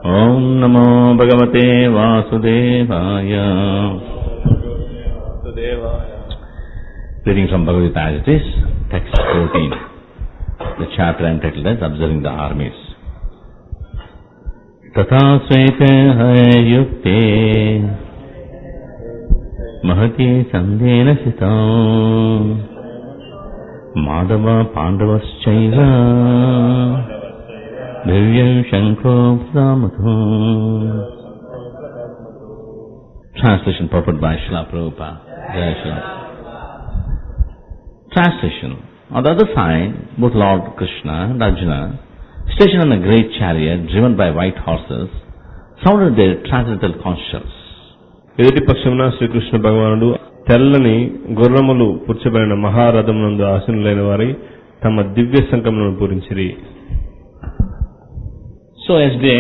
ॐ नमो भगवते वासुदेवाय Reading from Bhagavad Gita as it is, text 14. The chapter entitled as Observing the Armies. तथा श्वेते हयुक्ते महती सन्देन स्थिता माधव पाण्डवश्चैव दिव्यं शङ्खो प्रमथो Translation purport by Srila Prabhupada. Jai Srila. Translation. On the other side, both Lord Krishna and Arjuna, stationed on a great chariot driven by white horses, sounded their transcendental conscience. ఎదుటి పక్షమున శ్రీకృష్ణ భగవానుడు తెల్లని గుర్రములు పుచ్చబడిన మహారథం నందు ఆసనులైన వారి తమ దివ్య సంకములను పూరించిరి So yesterday,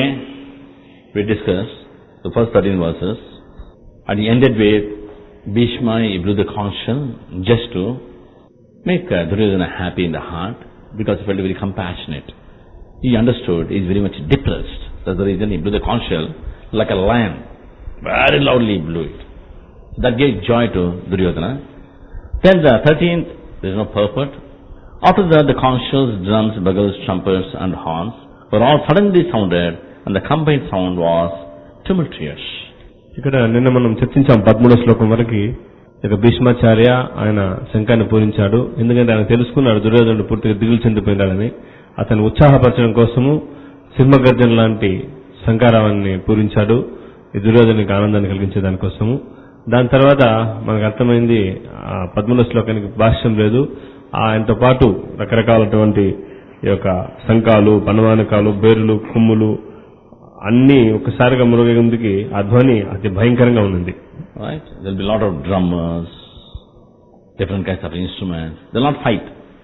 we discussed the first 13 verses, and he ended with Bhishma, he blew the conch shell just to make uh, Duryodhana happy in the heart, because he felt very compassionate. He understood he is very much depressed. That's the reason he blew the conch shell like a lion. Very loudly he blew it. That gave joy to Duryodhana. Then the 13th, there is no purport. After that, the conch shells, drums, bugles, trumpets, and horns were all suddenly sounded, and the combined sound was tumultuous. ఇక్కడ నిన్న మనం చర్చించాం పదమూడో శ్లోకం వరకు ఇక భీష్మాచార్య ఆయన శంఖాన్ని పూరించాడు ఎందుకంటే ఆయన తెలుసుకున్నాడు దుర్యోధనుడు పూర్తిగా దిగులు చెందిపోయినాడని అతను ఉత్సాహపరచడం కోసము సింహగర్జన లాంటి శంకారావాన్ని పూరించాడు ఈ దుర్యోధనికి ఆనందాన్ని కలిగించే దానికోసము దాని తర్వాత మనకు అర్థమైంది ఆ పద్మూడో శ్లోకానికి భాష్యం లేదు ఆయనతో పాటు రకరకాలటువంటి ఈ యొక్క శంఖాలు పనవానకాలు బేరులు కొమ్ములు అన్ని ఒకసారిగా మురుగేందుకు ఆ ధ్వని అతి భయంకరంగా ఉంది Right? There will be a lot of drummers, different kinds of instruments. They will not fight.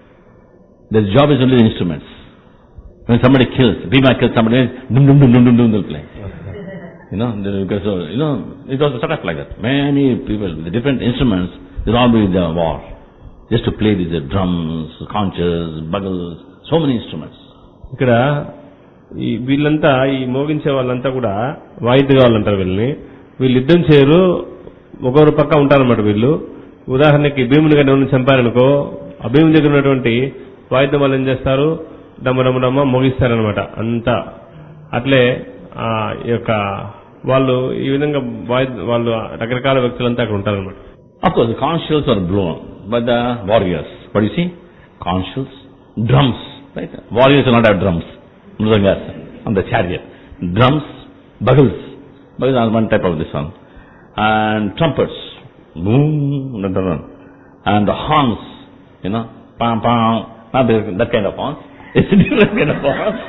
Their job is only the instruments. When somebody kills, Bhima kills somebody, dum dum dum dum dum dum they'll play. You know, they- because, uh, you know, it was set up like that. Many people with the different instruments, they'll all be in the war. Just to play these uh, drums, conches, bugles, so many instruments. ఇక్కడ ఈ వీళ్ళంతా ఈ మోగించే వాళ్ళంతా కూడా వాయిద్యగాళ్ళు అంటారు వీళ్ళని వీళ్ళు యుద్ధం చేయరు ఒకరు పక్క ఉంటారన్నమాట వీళ్ళు ఉదాహరణకి భీముని కానీ ఎవరిని చంపారనుకో ఆ భీముని దగ్గర ఉన్నటువంటి వాయిద్యం వాళ్ళు ఏం చేస్తారు డమ్మ డమ్మ డమ్మ మోగిస్తారనమాట అంతా అట్లే ఆ ఈ యొక్క వాళ్ళు ఈ విధంగా వాయిద్య వాళ్ళు రకరకాల వ్యక్తులంతా అక్కడ ఉంటారనమాట Of course, the conch shells are blown by the warriors. What do you see? Conch shells, drums, right? Warriors do not have drums, mrudangas on the chariot. Drums, bugles, bugles are one type of this one, and trumpets, boom, dun, dun, dun. and the horns, you know, pam pam, not the- that kind of horns. It's a different kind of horns.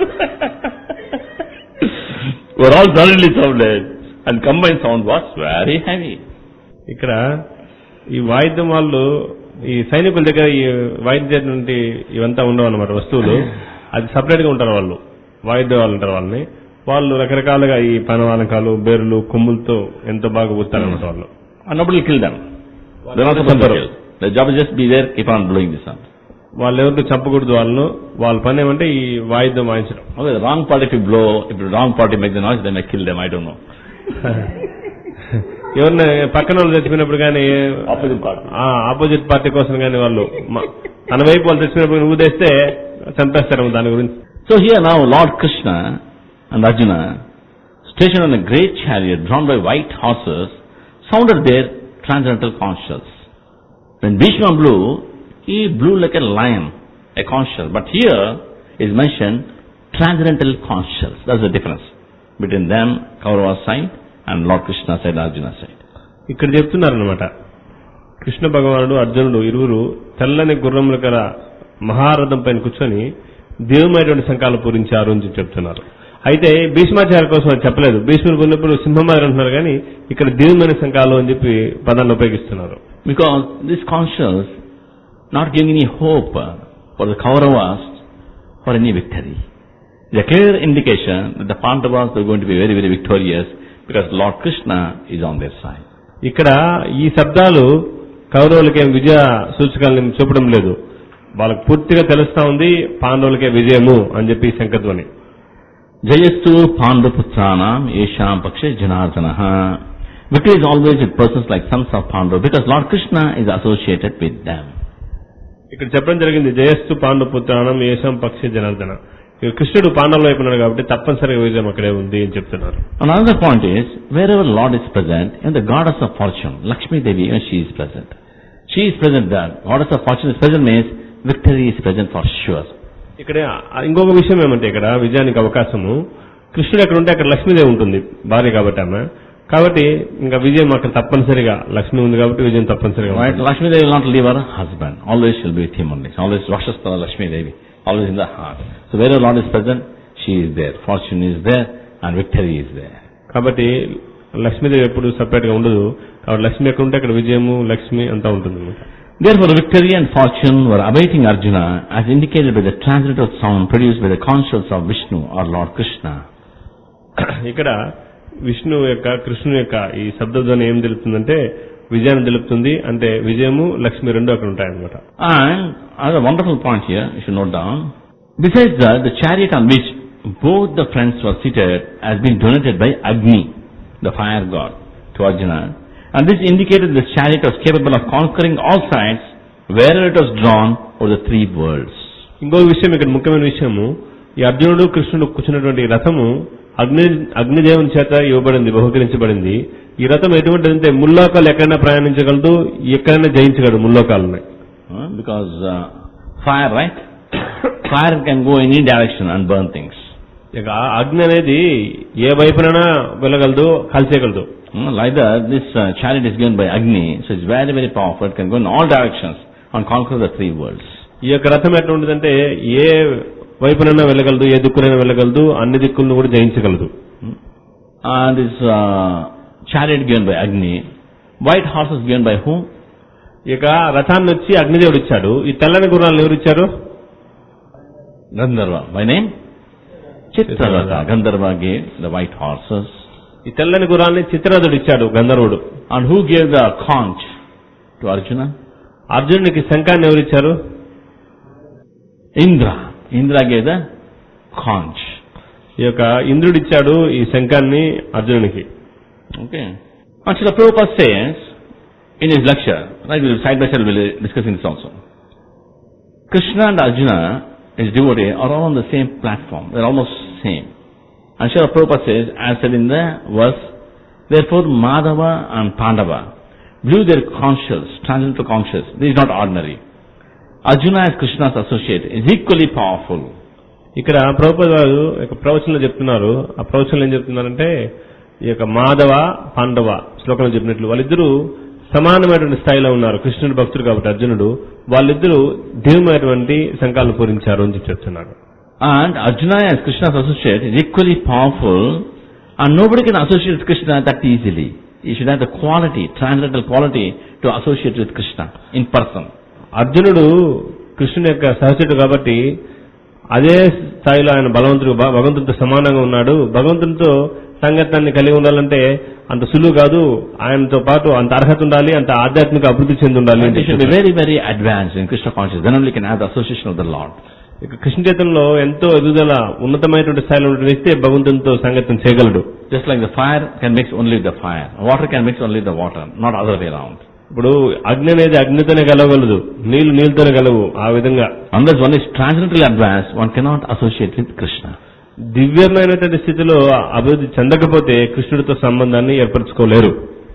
Were all suddenly sounded, and combined sound was very heavy. ఇక్కడ ఈ వాయిద్యం వాళ్ళు ఈ సైనికుల దగ్గర ఈ వాయిద్యం నుండి ఇవంతా ఉండవు అనమాట వస్తువులు అది సపరేట్ గా ఉంటారు వాళ్ళు వాయిద్య వాళ్ళు ఉంటారు వాళ్ళని వాళ్ళు రకరకాలుగా ఈ పనవానకాలు బేరులు కొమ్ములతో ఎంతో బాగా ఊతారనమాట వాళ్ళు And nobody will kill them. They're not supposed to kill. Their job is just be there, keep on blowing the sound. వాళ్ళు ఎవరిని చంపకూడదు వాళ్ళను వాళ్ళ పని ఏమంటే ఈ వాయిద్యం వాయించడం Okay, the wrong party if you blow, if the wrong party make the noise, they may kill them, I don't know. ఎవరిని పక్కన వాళ్ళు చచ్చిపోయినప్పుడు కానీ Opposite party. ఆ ఆపోజిట్ పార్టీ కోసం కానీ వాళ్ళు మ- తన వైపు వాళ్ళు చచ్చిపోయినప్పుడు ఊదేస్తే చంపేస్తారు దాని గురించి So here now Lord Krishna and Arjuna, stationed on a great chariot drawn by white horses, sounded their transcendental conch shells. When Bhishma blew, he blew like a lion, a conch shell. But here is mentioned transcendental conch shells. That's the difference between them, Kaurava side, and Lord Krishna side, Arjuna side. ఇక్కడ చెప్తున్నారనమాట కృష్ణ భగవానుడు అర్జునుడు ఇరువురు తెల్లని గుర్రముల గల మహారథం పైన కూర్చొని దేవమైనటువంటి శంఖాలు పూరించారు అని చెప్పి చెప్తున్నారు అయితే భీష్మాచార్య కోసం అది చెప్పలేదు భీష్ముడికి ఉన్నప్పుడు సింహమారి అంటున్నారు కానీ ఇక్కడ దేవమైన శంఖాలు అని చెప్పి పదాన్ని ఉపయోగిస్తున్నారు Because these conch shells not giving any hope uh, for the Kauravas for any victory. It's a clear indication that the Pandavas are going to be very, very victorious because Lord Krishna is on their side. ఇక్కడ ఈ శబ్దాలు కౌరవులకేం విజయ సూచకాలను చూపడం లేదు వాళ్ళకి పూర్తిగా తెలుస్తా ఉంది పాండవులకే విజయము అని చెప్పి ఈ శంఖధ్వని Jayastu Panduputranam Yesham Pakshe Janardanaha. Victory is always with persons like sons of Pandu because Lord Krishna is associated with them. ఇక్కడ చెప్పడం జరిగింది జయస్సు పాండు పుత్రాణం ఏషం పక్షి జనార్దన ఇక కృష్ణుడు పాండవుల వైపు ఉన్నాడు కాబట్టి తప్పనిసరిగా విజయం అక్కడే ఉంది అని చెప్తున్నారు Another point is, wherever Lord is present, even the goddess of fortune, Lakshmi Devi, even she is present. She is present there. Goddess of fortune is present means victory is present for sure. ఇక్కడ ఇంకొక విషయం ఏమంటే ఇక్కడ విజయానికి అవకాశము కృష్ణుడు ఎక్కడ ఉంటే అక్కడ లక్ష్మీదేవి ఉంటుంది భార్య కాబట్టి ఆమె కాబట్టి ఇంకా విజయం అక్కడ తప్పనిసరిగా లక్ష్మి ఉంది కాబట్టి విజయం తప్పనిసరిగా Right? ఉంటుంది. Lakshmi Devi will not leave her husband. Always she'll be with him only. Always Rakshasthana Lakshmi Devi. Always in the heart. So wherever Lord is present, she is there. Fortune is there and victory is there. కాబట్టి లక్ష్మీదేవి ఎప్పుడు separate గా ఉండదు కాబట్టి లక్ష్మి ఎక్కడ ఉంటే అక్కడ విజయము లక్ష్మి అంతా ఉంటుంది అన్నమాట. Therefore, victory and fortune were awaiting Arjuna as indicated by the translated sound produced by the conscience of Vishnu or Lord Krishna. ఇక్కడ విష్ణు యొక్క కృష్ణు యొక్క ఈ శబ్దధ్వని ఏం తెలుపుతుందంటే విజయాన్ని తెలుపుతుంది అంటే విజయము లక్ష్మి రెండు అక్కడ ఉంటాయన్నమాట And another wonderful point here, you should note down. Besides that, the chariot on which both the friends were seated has been donated by Agni, the fire god, to Arjuna. And this indicated this chariot was capable of conquering all sides wherever it was drawn over the three worlds. ఇంకో విషయం ఇక్కడ ముఖ్యమైన విషయము ఈ అర్జునుడు కృష్ణుడు కూర్చున్నటువంటి ఈ రథము అగ్ని అగ్నిదేవుని చేత ఇవ్వబడింది బహుకరించబడింది ఈ రథం ఎటువంటిదంటే ముల్లోకాలు ఎక్కడైనా ప్రయాణించగలదు ఎక్కడైనా జయించగలదు ముల్లోకాలని Huh? Because uh, fire, right? fire can go in any direction and burn things. ఇక ఆ అగ్ని అనేది ఏ వైపునైనా వెళ్ళగలదు కాల్చేయగలదు Hmm, Like that, this uh, chariot is given by Agni, so it's very, very powerful. It can go in all directions and conquer the three worlds. ఈ యొక్క రథం ఎట్లా ఉంటుందంటే ఏ వైపునైనా వెళ్ళగలదు ఏ దిక్కునైనా వెళ్ళగలదు అన్ని దిక్కులను కూడా జయించగలదు And this uh, chariot given by Agni, white horses given by whom? ఇక రథాన్ని వచ్చి అగ్నిదేవుడు ఇచ్చాడు ఈ తెల్లని గుర్రాలను ఎవరు ఇచ్చారు Gandharva. By name? Chitraratha. Gandharva gave the white horses. ఈ తెల్లని గుర్రాన్ని చిత్రరథుడు ఇచ్చాడు గంధర్వుడు And who gave the conch to Arjuna? అర్జునుడికి శంఖాన్ని ఎవరు ఇచ్చారు Indra. Indra gave the conch. ఈ యొక్క ఇంద్రుడు ఇచ్చాడు ఈ శంఖాన్ని అర్జునునికి Okay. And Srila Prabhupada says in his lecture, right, we'll side by side we'll be discussing this also. Krishna and Arjuna, his devotee, are all on the same platform. They're almost same. And Srila Prabhupada says, as said in the verse, therefore Madhava and Pandava blew their conscience, transcendental conscience. This is not ordinary. Arjuna as Krishna's associate is equally powerful. ఇక్కడ ప్రభుపద గారు యొక్క ప్రవచనంలో చెప్తున్నారు ఆ ప్రవచనంలో ఏం చెప్తున్నారంటే ఈ యొక్క మాధవ పాండవ శ్లోకంలో చెప్పినట్లు వాళ్ళిద్దరూ సమానమైనటువంటి స్థాయిలో ఉన్నారు కృష్ణుడు భక్తుడు కాబట్టి అర్జునుడు వాళ్ళిద్దరూ దివ్యమైనటువంటి శంఖాలను పూరించారు అని చెప్పి చెప్తున్నాడు And Arjuna as Krishna's associate is equally powerful and nobody can associate with Krishna that easily. He should have the quality, transcendental quality to associate with Krishna in person. అర్జునుడు కృష్ణుని యొక్క సహచరుడు కాబట్టి అదే స్థాయిలో ఆయన బలవంతుడు భ- భగవంతుడితో సమానంగా ఉన్నాడు భగవంతునితో సంగతాన్ని కలిగి ఉండాలంటే అంత సులువు కాదు ఆయనతో పాటు అంత అర్హత ఉండాలి అంత ఆధ్యాత్మిక అభివృద్ధి చెంది ఉండాలి And అని he should be చెప్తున్నారు. very, very advanced in Krishna consciousness. Then only can have the association of the Lord. ఇక కృష్ణ చైతన్యంలో ఎంతో ఎదుగుదల ఉన్నతమైనటువంటి స్థాయిలో ఉన్న వ్యక్తి భగవంతునితో సంగతం చేయగలడు Just like the fire can mix only with the fire. Water can mix only with the water, not other way around. ఇప్పుడు అగ్ని అనేది అగ్నితోనే కలవగలదు నీళ్లు నీళ్ళతోనే కలవు ఆ విధంగా Unless one is transcendentally advanced, one cannot associate with Krishna. దివ్యమైనటువంటి స్థితిలో అభివృద్ధి చెందకపోతే కృష్ణుడితో సంబంధాన్ని ఏర్పరచుకోలేరు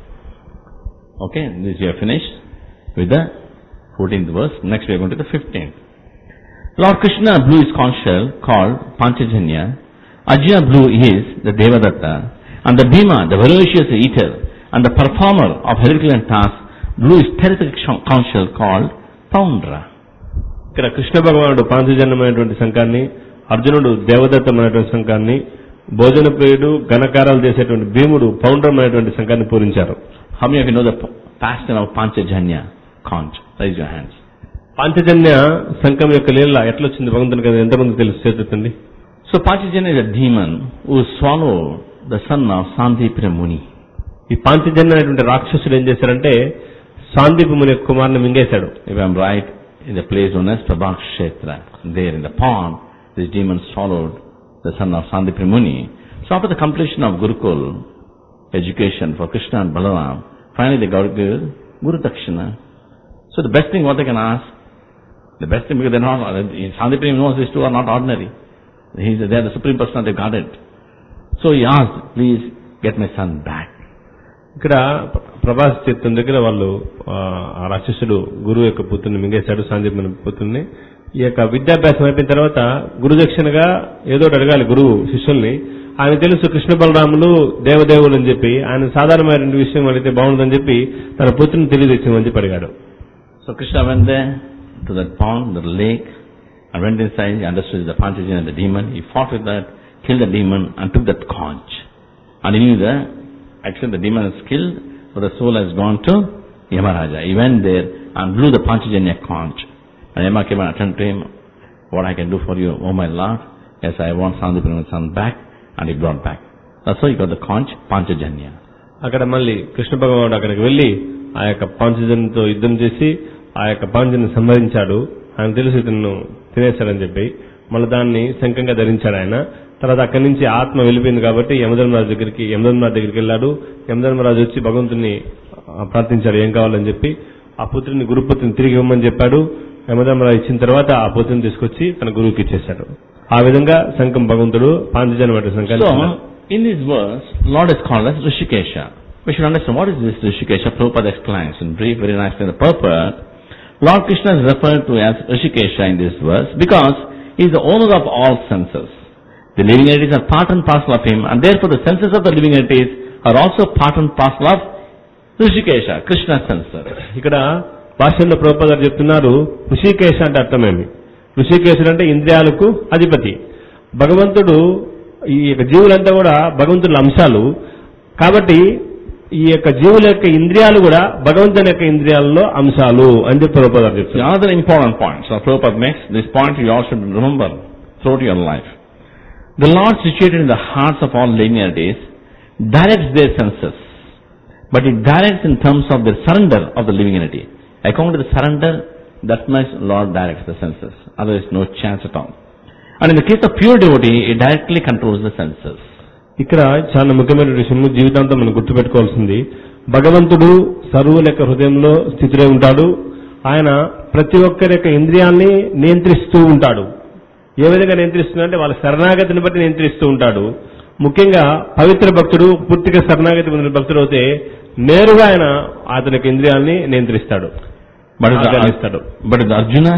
Okay, this you have finished with the 14th verse. Next we are going to the 15th. Lord Krishna blew his conch shell called Panchajanya. Ajya blew his, the Devadatta. And the Bhima, the voracious eater, and the performer of Herculean tasks, blew his terrific sh- conch shell called Poundra. ఇక్కడ కృష్ణ భగవానుడు పాంచజన్యమైనటువంటి శంఖాన్ని అర్జునుడు దేవదత్తమైనటువంటి శంఖాన్ని భోజన ప్రియుడు ఘనకారాలు చేసేటువంటి భీముడు పౌండ్రమైనటువంటి శంఖాన్ని పూరించారు How many of you know the p- past name of Panchajanya conch? Raise your hands. Panchajanya శంఖం యొక్క లీల ఎట్లొచ్చింది భగవంతుని కదా ఎంతమంది తెలుసు చేతుతుంది So Panchajanya is a demon who swallowed the son of Sandipra Muni. ఈ పాంచజన్య అనేటువంటి రాక్షసుడు ఏం చేశారంటే సాందీపు ముని యొక్క కుమారుని మింగేశాడు If I'm right, in the place known as Prabhakshetra, there in the pond, this demon swallowed the son of Sandipri Muni. So after the completion of Gurukul education for Krishna and Balaram, finally they got to give Guru Dakshina. So the best thing what they can ask, the best thing because they're not, Sandipri knows these two are not ordinary. He's, they are the Supreme Personality of Godhead. So he asked, please get my son back. ఇక్కడ ప్ర- ప్రభాస్ చిత్తం దగ్గర వాళ్ళు ఆ, ఆ రాక్షసుడు గురువు యొక్క పుత్రుని మింగేశాడు సాందీపని పుత్రుని ఈ యొక్క విద్యాభ్యాసం అయిపోయిన తర్వాత గురుదక్షిణగా ఏదో ఒకటి అడగాలి గురువు శిష్యుల్ని ఆయన తెలుసు కృష్ణ బలరాములు దేవదేవులు అని చెప్పి ఆయన సాధారణమైన విషయం అడిగితే బాగుంటుందని చెప్పి తన పుత్రుని తెలియజేసామని చెప్పి అడిగాడు So Krishna went there to that pond, the lake, and went inside, he understood the Panchajana, the demon. He fought with that, killed the demon, and took that conch. And he knew that actually the demon is killed, but the soul has gone to Yamaraja. He went there and blew the Panchajanya conch. And Yama came and attended to him, what I can do for you, oh my Lord. Yes, I want Sandipana's son back, and he brought back. That's how he got the conch, Panchajanya. అక్కడ మళ్ళీ కృష్ణ భగవానుడు అక్కడికి వెళ్లి ఆ యొక్క పాంచజన్తో యుద్ధం చేసి ఆ యొక్క పాంచజన్ని సంహరించాడు ఆయన తెలుసు ఇతను తినేశాడని చెప్పి మళ్ళీ దాన్ని శంఖంగా ధరించాడు ఆయన తర్వాత అక్కడి నుంచి ఆత్మ వెళ్ళిపోయింది కాబట్టి యమధర్మరాజు దగ్గరికి యమధర్మరాజు దగ్గరికి వెళ్ళాడు యమధర్మరాజు వచ్చి భగవంతుని ఆ, ప్రార్థించాడు ఏం కావాలని చెప్పి ఆ పుత్రుని గురుపుత్రిని తిరిగి ఇవ్వమని చెప్పాడు యమధర్మరాజు ఇచ్చిన తర్వాత ఆ పుత్రుని తీసుకొచ్చి తన గురువుకి ఇచ్చేశాడు ఆ విధంగా శంఖం భగవంతుడు పాంచజన్ వంటి శంఖాన్ని So, in this verse, Lord is called as Rishikesha. We should understand what is this Rishikesha. Prabhupada explains in brief, very nicely in the purport. Lord Krishna is referred to as Rishikesha in this verse because he is the owner of all senses. The living entities are part and parcel of him and therefore the senses of the living entities are also part and parcel of Rishikesha, Krishna's senses. ఇక్కడ భాష్యంలో ప్రభుపాద గారు చెప్తున్నారు ఋషికేశ అంటే అర్థమేమి ఋషికేశుడు అంటే ఇంద్రియాలకు అధిపతి భగవంతుడు ఈ యొక్క జీవులంతా కూడా భగవంతుల అంశాలు కాబట్టి ఈ యొక్క జీవుల యొక్క ఇంద్రియాలు కూడా భగవంతుని యొక్క ఇంద్రియాలలో అంశాలు అని చెప్పి ప్రభుపాద గారు The చెప్తున్నారు other important point, so Prabhupada makes this point you all should remember throughout your life. The Lord situated in the hearts of all living entities directs their senses, but it directs in terms of their surrender of the living entity. According to the surrender, that much Lord directs the senses. Otherwise, no chance at all. And in the case of pure devotee, it directly controls the senses. ఇక్కడ చాలా ముఖ్యమైన విషయం జీవితాంతం మనం గుర్తుపెట్టుకోవాల్సింది భగవంతుడు సర్వుల యొక్క హృదయంలో స్థితిలో ఉంటాడు ఆయన ప్రతి ఒక్కరి యొక్క ఇంద్రియాల్ని నియంత్రిస్తూ ఉంటాడు ఏ విధంగా నియంత్రిస్తున్నాడంటే వాళ్ళ శరణాగతిని బట్టి నియంత్రిస్తూ ఉంటాడు ముఖ్యంగా పవిత్ర భక్తుడు పూర్తిగా శరణాగతి పొందిన భక్తుడు అయితే నేరుగా ఆయన అతని యొక్క ఇంద్రియాల్ని నియంత్రిస్తాడు But if ఆజ్ఞానిస్తాడు the, but if the Arjuna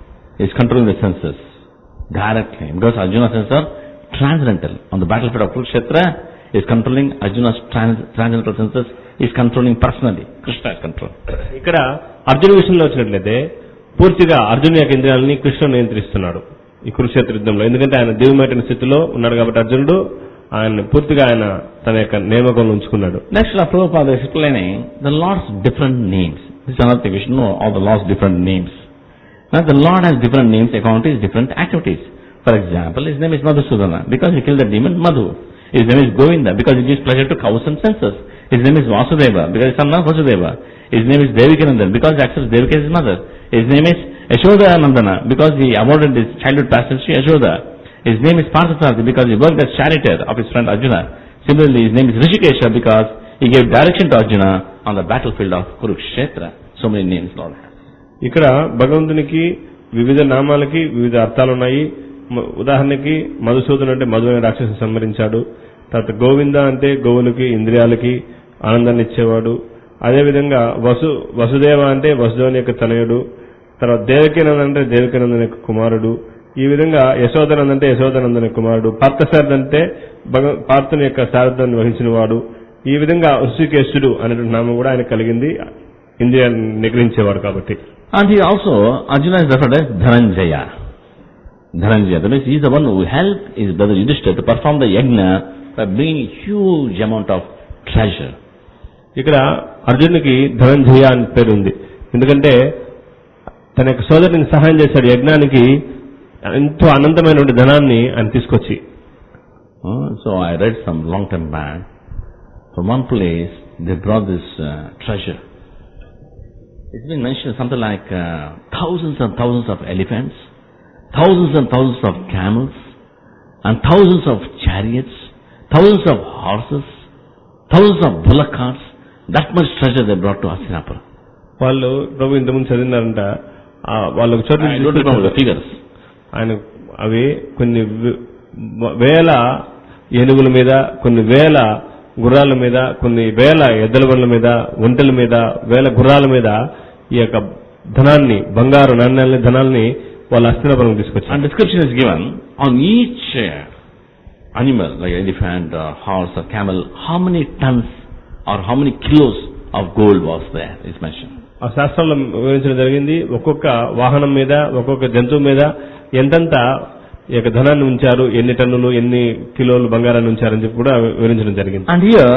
is controlling the senses directly, because Arjuna's senses are transcendental. On the battlefield of Kurukshetra, is controlling Arjuna's trans, transcendental senses, is controlling personally. Krishna is controlling. ఇక్కడ అర్జున విషయంలో వచ్చినట్లయితే పూర్తిగా అర్జును యొక్క ఇంద్రియాలని కృష్ణుడు నియంత్రిస్తున్నాడు ఈ కురుక్షేత్ర యుద్ధంలో ఎందుకంటే ఆయన దివ్యమైన స్థితిలో ఉన్నాడు కాబట్టి అర్జునుడు ఆయన పూర్తిగా ఆయన తన యొక్క నియామకంలో ఉంచుకున్నాడు Next, Srila Prabhupada is explaining the Lord's different names. This is another thing, we should know all the Lord's different names. Now, the Lord has different names according to his different activities. For example, his name is Madhusudana because he killed the demon Madhu. His name is Govinda because he gives pleasure to cows and senses. His name is Vasudeva because he's son of Vasudeva. His name is Devikanandan because he accepts Devika as his mother. His name is Yashoda Nandana because he awarded his childhood passions to Yashoda. His name is Parthasarathy because he worked as charioteer of his friend Arjuna. Similarly, his name is Rishikesha because he gave direction to Arjuna on the battlefield of Kurukshetra. So many names Lord has. ఇక్కడ భగవంతునికి వివిధ నామాలకి వివిధ అర్థాలు ఉన్నాయి మ- ఉదాహరణకి మధుసూదన్ అంటే మధు అనే రాక్షసుని సంహరించాడు తర్వాత గోవింద అంటే గోవులకి ఇంద్రియాలకి ఆనందాన్ని ఇచ్చేవాడు అదేవిధంగా వసు వసుదేవ అంటే వసుదేవుని యొక్క తనయుడు తర్వాత దేవకీనందన్ అంటే దేవకీనందన్ యొక్క కుమారుడు ఈ విధంగా యశోదనంద్ అంటే యశోదనందన్ యొక్క కుమారుడు పార్థసారథ్ అంటే భగ పార్థుని యొక్క సారథాన్ని వహించిన వాడు ఈ విధంగా ఋషికేశుడు అనేటువంటి నామం కూడా ఆయన కలిగింది ఇంద్రియాన్ని నిగ్రహించేవాడు కాబట్టి And he also, Arjuna is referred as Dhananjaya. Dhananjaya. That means he is the one who helped his brother Yudhishthira to perform the yajna by bringing huge amount of treasure. ఇక్కడ అర్జునుడికి ధనంజయ అని పేరు ఉంది ఎందుకంటే తన యొక్క సోదరునికి సహాయం చేశాడు యజ్ఞానికి ఎంతో అనంతమైనటువంటి ధనాన్ని ఆయన తీసుకొచ్చి Uh, so I read some long time back, from one place they brought this uh, treasure. It's been mentioned something like uh, thousands and thousands of elephants, thousands and thousands of camels, and thousands of chariots, thousands of horses, thousands of bullock carts, that much treasure they brought to Hastinapura. వాళ్ళు ప్రభు ఇంతకుముందు చదివినారంట ఆ వాళ్ళ ఒక చోట I don't remember the figures. ఆయన అవి కొన్ని వే- వేల ఏనుగుల మీద కొన్ని వేల గుర్రాల మీద కొన్ని వేల ఎద్దల బండ్ల మీద ఒంటెల మీద వేల గుర్రాల మీద ఈ యొక్క ధనాన్ని బంగారు నాణ్యాలని ధనాల్ని వాళ్ళ అస్థినాపురం తీసుకొచ్చారు And description is given on each uh, animal, like elephant or horse or camel, how many tons or how many kilos of gold was there is mentioned. ఆ శాస్త్రంలో వివరించడం జరిగింది ఒక్కొక్క వాహనం మీద ఒక్కొక్క జంతువు మీద ఎంతెంత ఈ యొక్క ధనాన్ని ఉంచారు ఎన్ని టన్నులు ఎన్ని కిలోలు బంగారాన్ని ఉంచారని చెప్పి కూడా వివరించడం జరిగింది And here,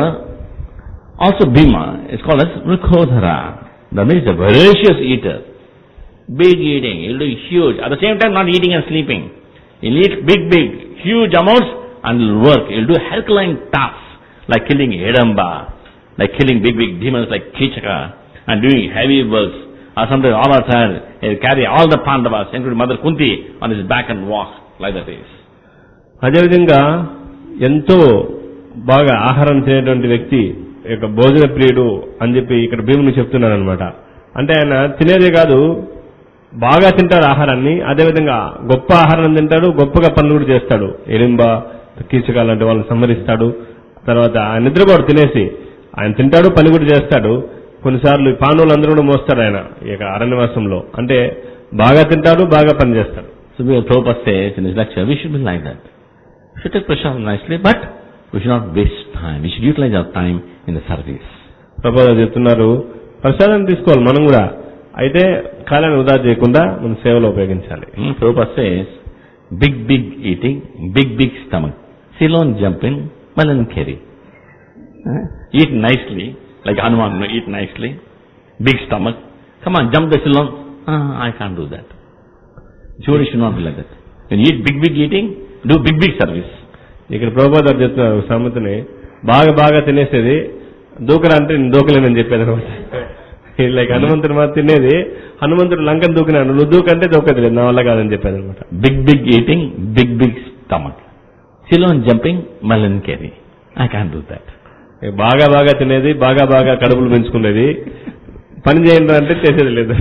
also Bhima is called as Mrikodhara. That means a voracious eater. Big eating. He'll do huge. At the same time, not eating and sleeping. He'll eat big, big, huge amounts and he'll work. He'll do Herculean tasks like killing Hidamba, like killing big, big demons like Kichaka and doing heavy works. Or sometimes all of a sudden, he'll carry all the Pandavas, including Mother Kunti, on his back and walk like that is. అదేవిధంగా ఎంతో బాగా ఆహారం తినేటువంటి వ్యక్తి ఈ యొక్క భోజన ప్రియుడు అని చెప్పి ఇక్కడ భీముని చెప్తున్నాను అనమాట అంటే ఆయన తినేదే కాదు బాగా తింటాడు ఆహారాన్ని అదేవిధంగా గొప్ప ఆహారం తింటాడు గొప్పగా పనులు కూడా చేస్తాడు ఎలింబ కీచకాలు లాంటి వాళ్ళని సంహరిస్తాడు తర్వాత ఆయన నిద్రపోడు తినేసి ఆయన తింటాడు పని కూడా చేస్తాడు కొన్నిసార్లు ఈ పాండవులందరూ కూడా మోస్తాడు ఆయన ఈ యొక్క అరణ్యవాసంలో అంటే బాగా తింటాడు బాగా పని చేస్తాడు So we Prabhupada says in his lecture, we should be like that. We should take prasad nicely, but we should not waste time. We should utilize our time in the service. ప్రభుత్వం చెప్తున్నారు ప్రసాదం తీసుకోవాలి మనం కూడా అయితే కాలాన్ని వృధా చేయకుండా మన సేవలో ఉపయోగించాలి Hmm, Prabhupada says, big, big eating, big, big stomach. Ceylon jumping, melon carry. Huh? Eat nicely, like Hanuman, no, eat nicely. Big stomach. Come on, jump the Ceylon. Ah, I can't do that. Surely should not be like that. When you eat big, big eating, do big, big service. ఇక్కడ ప్రభుత్వ గారు చెప్తున్నారు ఒక సామెతని బాగా బాగా తినేసేది దూకరా అంటే నేను దూకలేనని చెప్పేది అనమాట లైక్ హనుమంతుడు మాత్రం తినేది హనుమంతుడు లంకను దూకినాడు నువ్వు దూకంటే దూకదు నా వల్ల కాదని చెప్పేది అనమాట Big, big eating, big, big stomach. Ceylon jumping, melon carry. I can't do that. బాగా బాగా తినేది బాగా బాగా కడుపులు పెంచుకునేది పని చేయండి అంటే చేసేది లేదు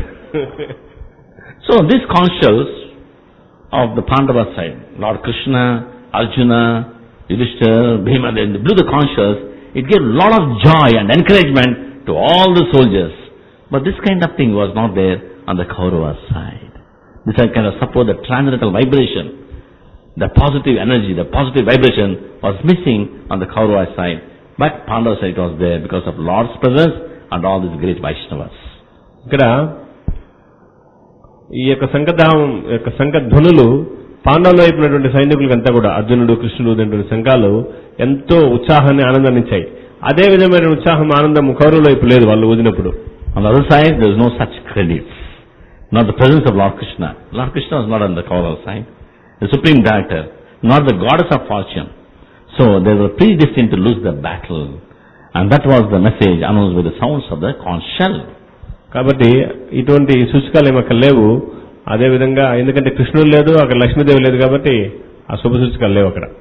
So these consuls of the Pandava side, Lord Krishna, Arjuna, Yudhishthira, Bhima, they blew the consuls, it gave a lot of joy and encouragement to all the soldiers. But this kind of thing was not there on the Kaurava side. This kind of support, the transcendental vibration, the positive energy, the positive vibration was missing on the Kaurava side. But Pandava side was there because of Lord's presence and all these great Vaishnavas. ఇక్కడ ఈ యొక్క శంఖదాహం యొక్క శంఖ ధ్వనులు పాండవుల వైపు ఉన్నటువంటి సైనికులకంతా కూడా అర్జునుడు కృష్ణుడు అనేటువంటి శంఖాలు ఎంతో ఉత్సాహాన్ని ఆనందాన్ని ఇచ్చాయి అదే విధమైన ఉత్సాహం ఆనందం కౌరవుల వైపు లేదు వాళ్ళు ఊదినప్పుడు On the other side, there is no such credits. Not the presence of Lord Krishna. Lord Krishna was not on the Kaurava side. The Supreme Director, not the goddess of fortune. So they were predestined to lose the battle. And that was the message announced with the sounds of the conch shell. కాబట్టి ఇటువంటి సూచకాలు ఏమి అక్కడ లేవు అదేవిధంగా ఎందుకంటే కృష్ణుడు లేదు అక్కడ లక్ష్మీదేవి లేదు కాబట్టి ఆ శుభ సూచకాలు లేవు అక్కడ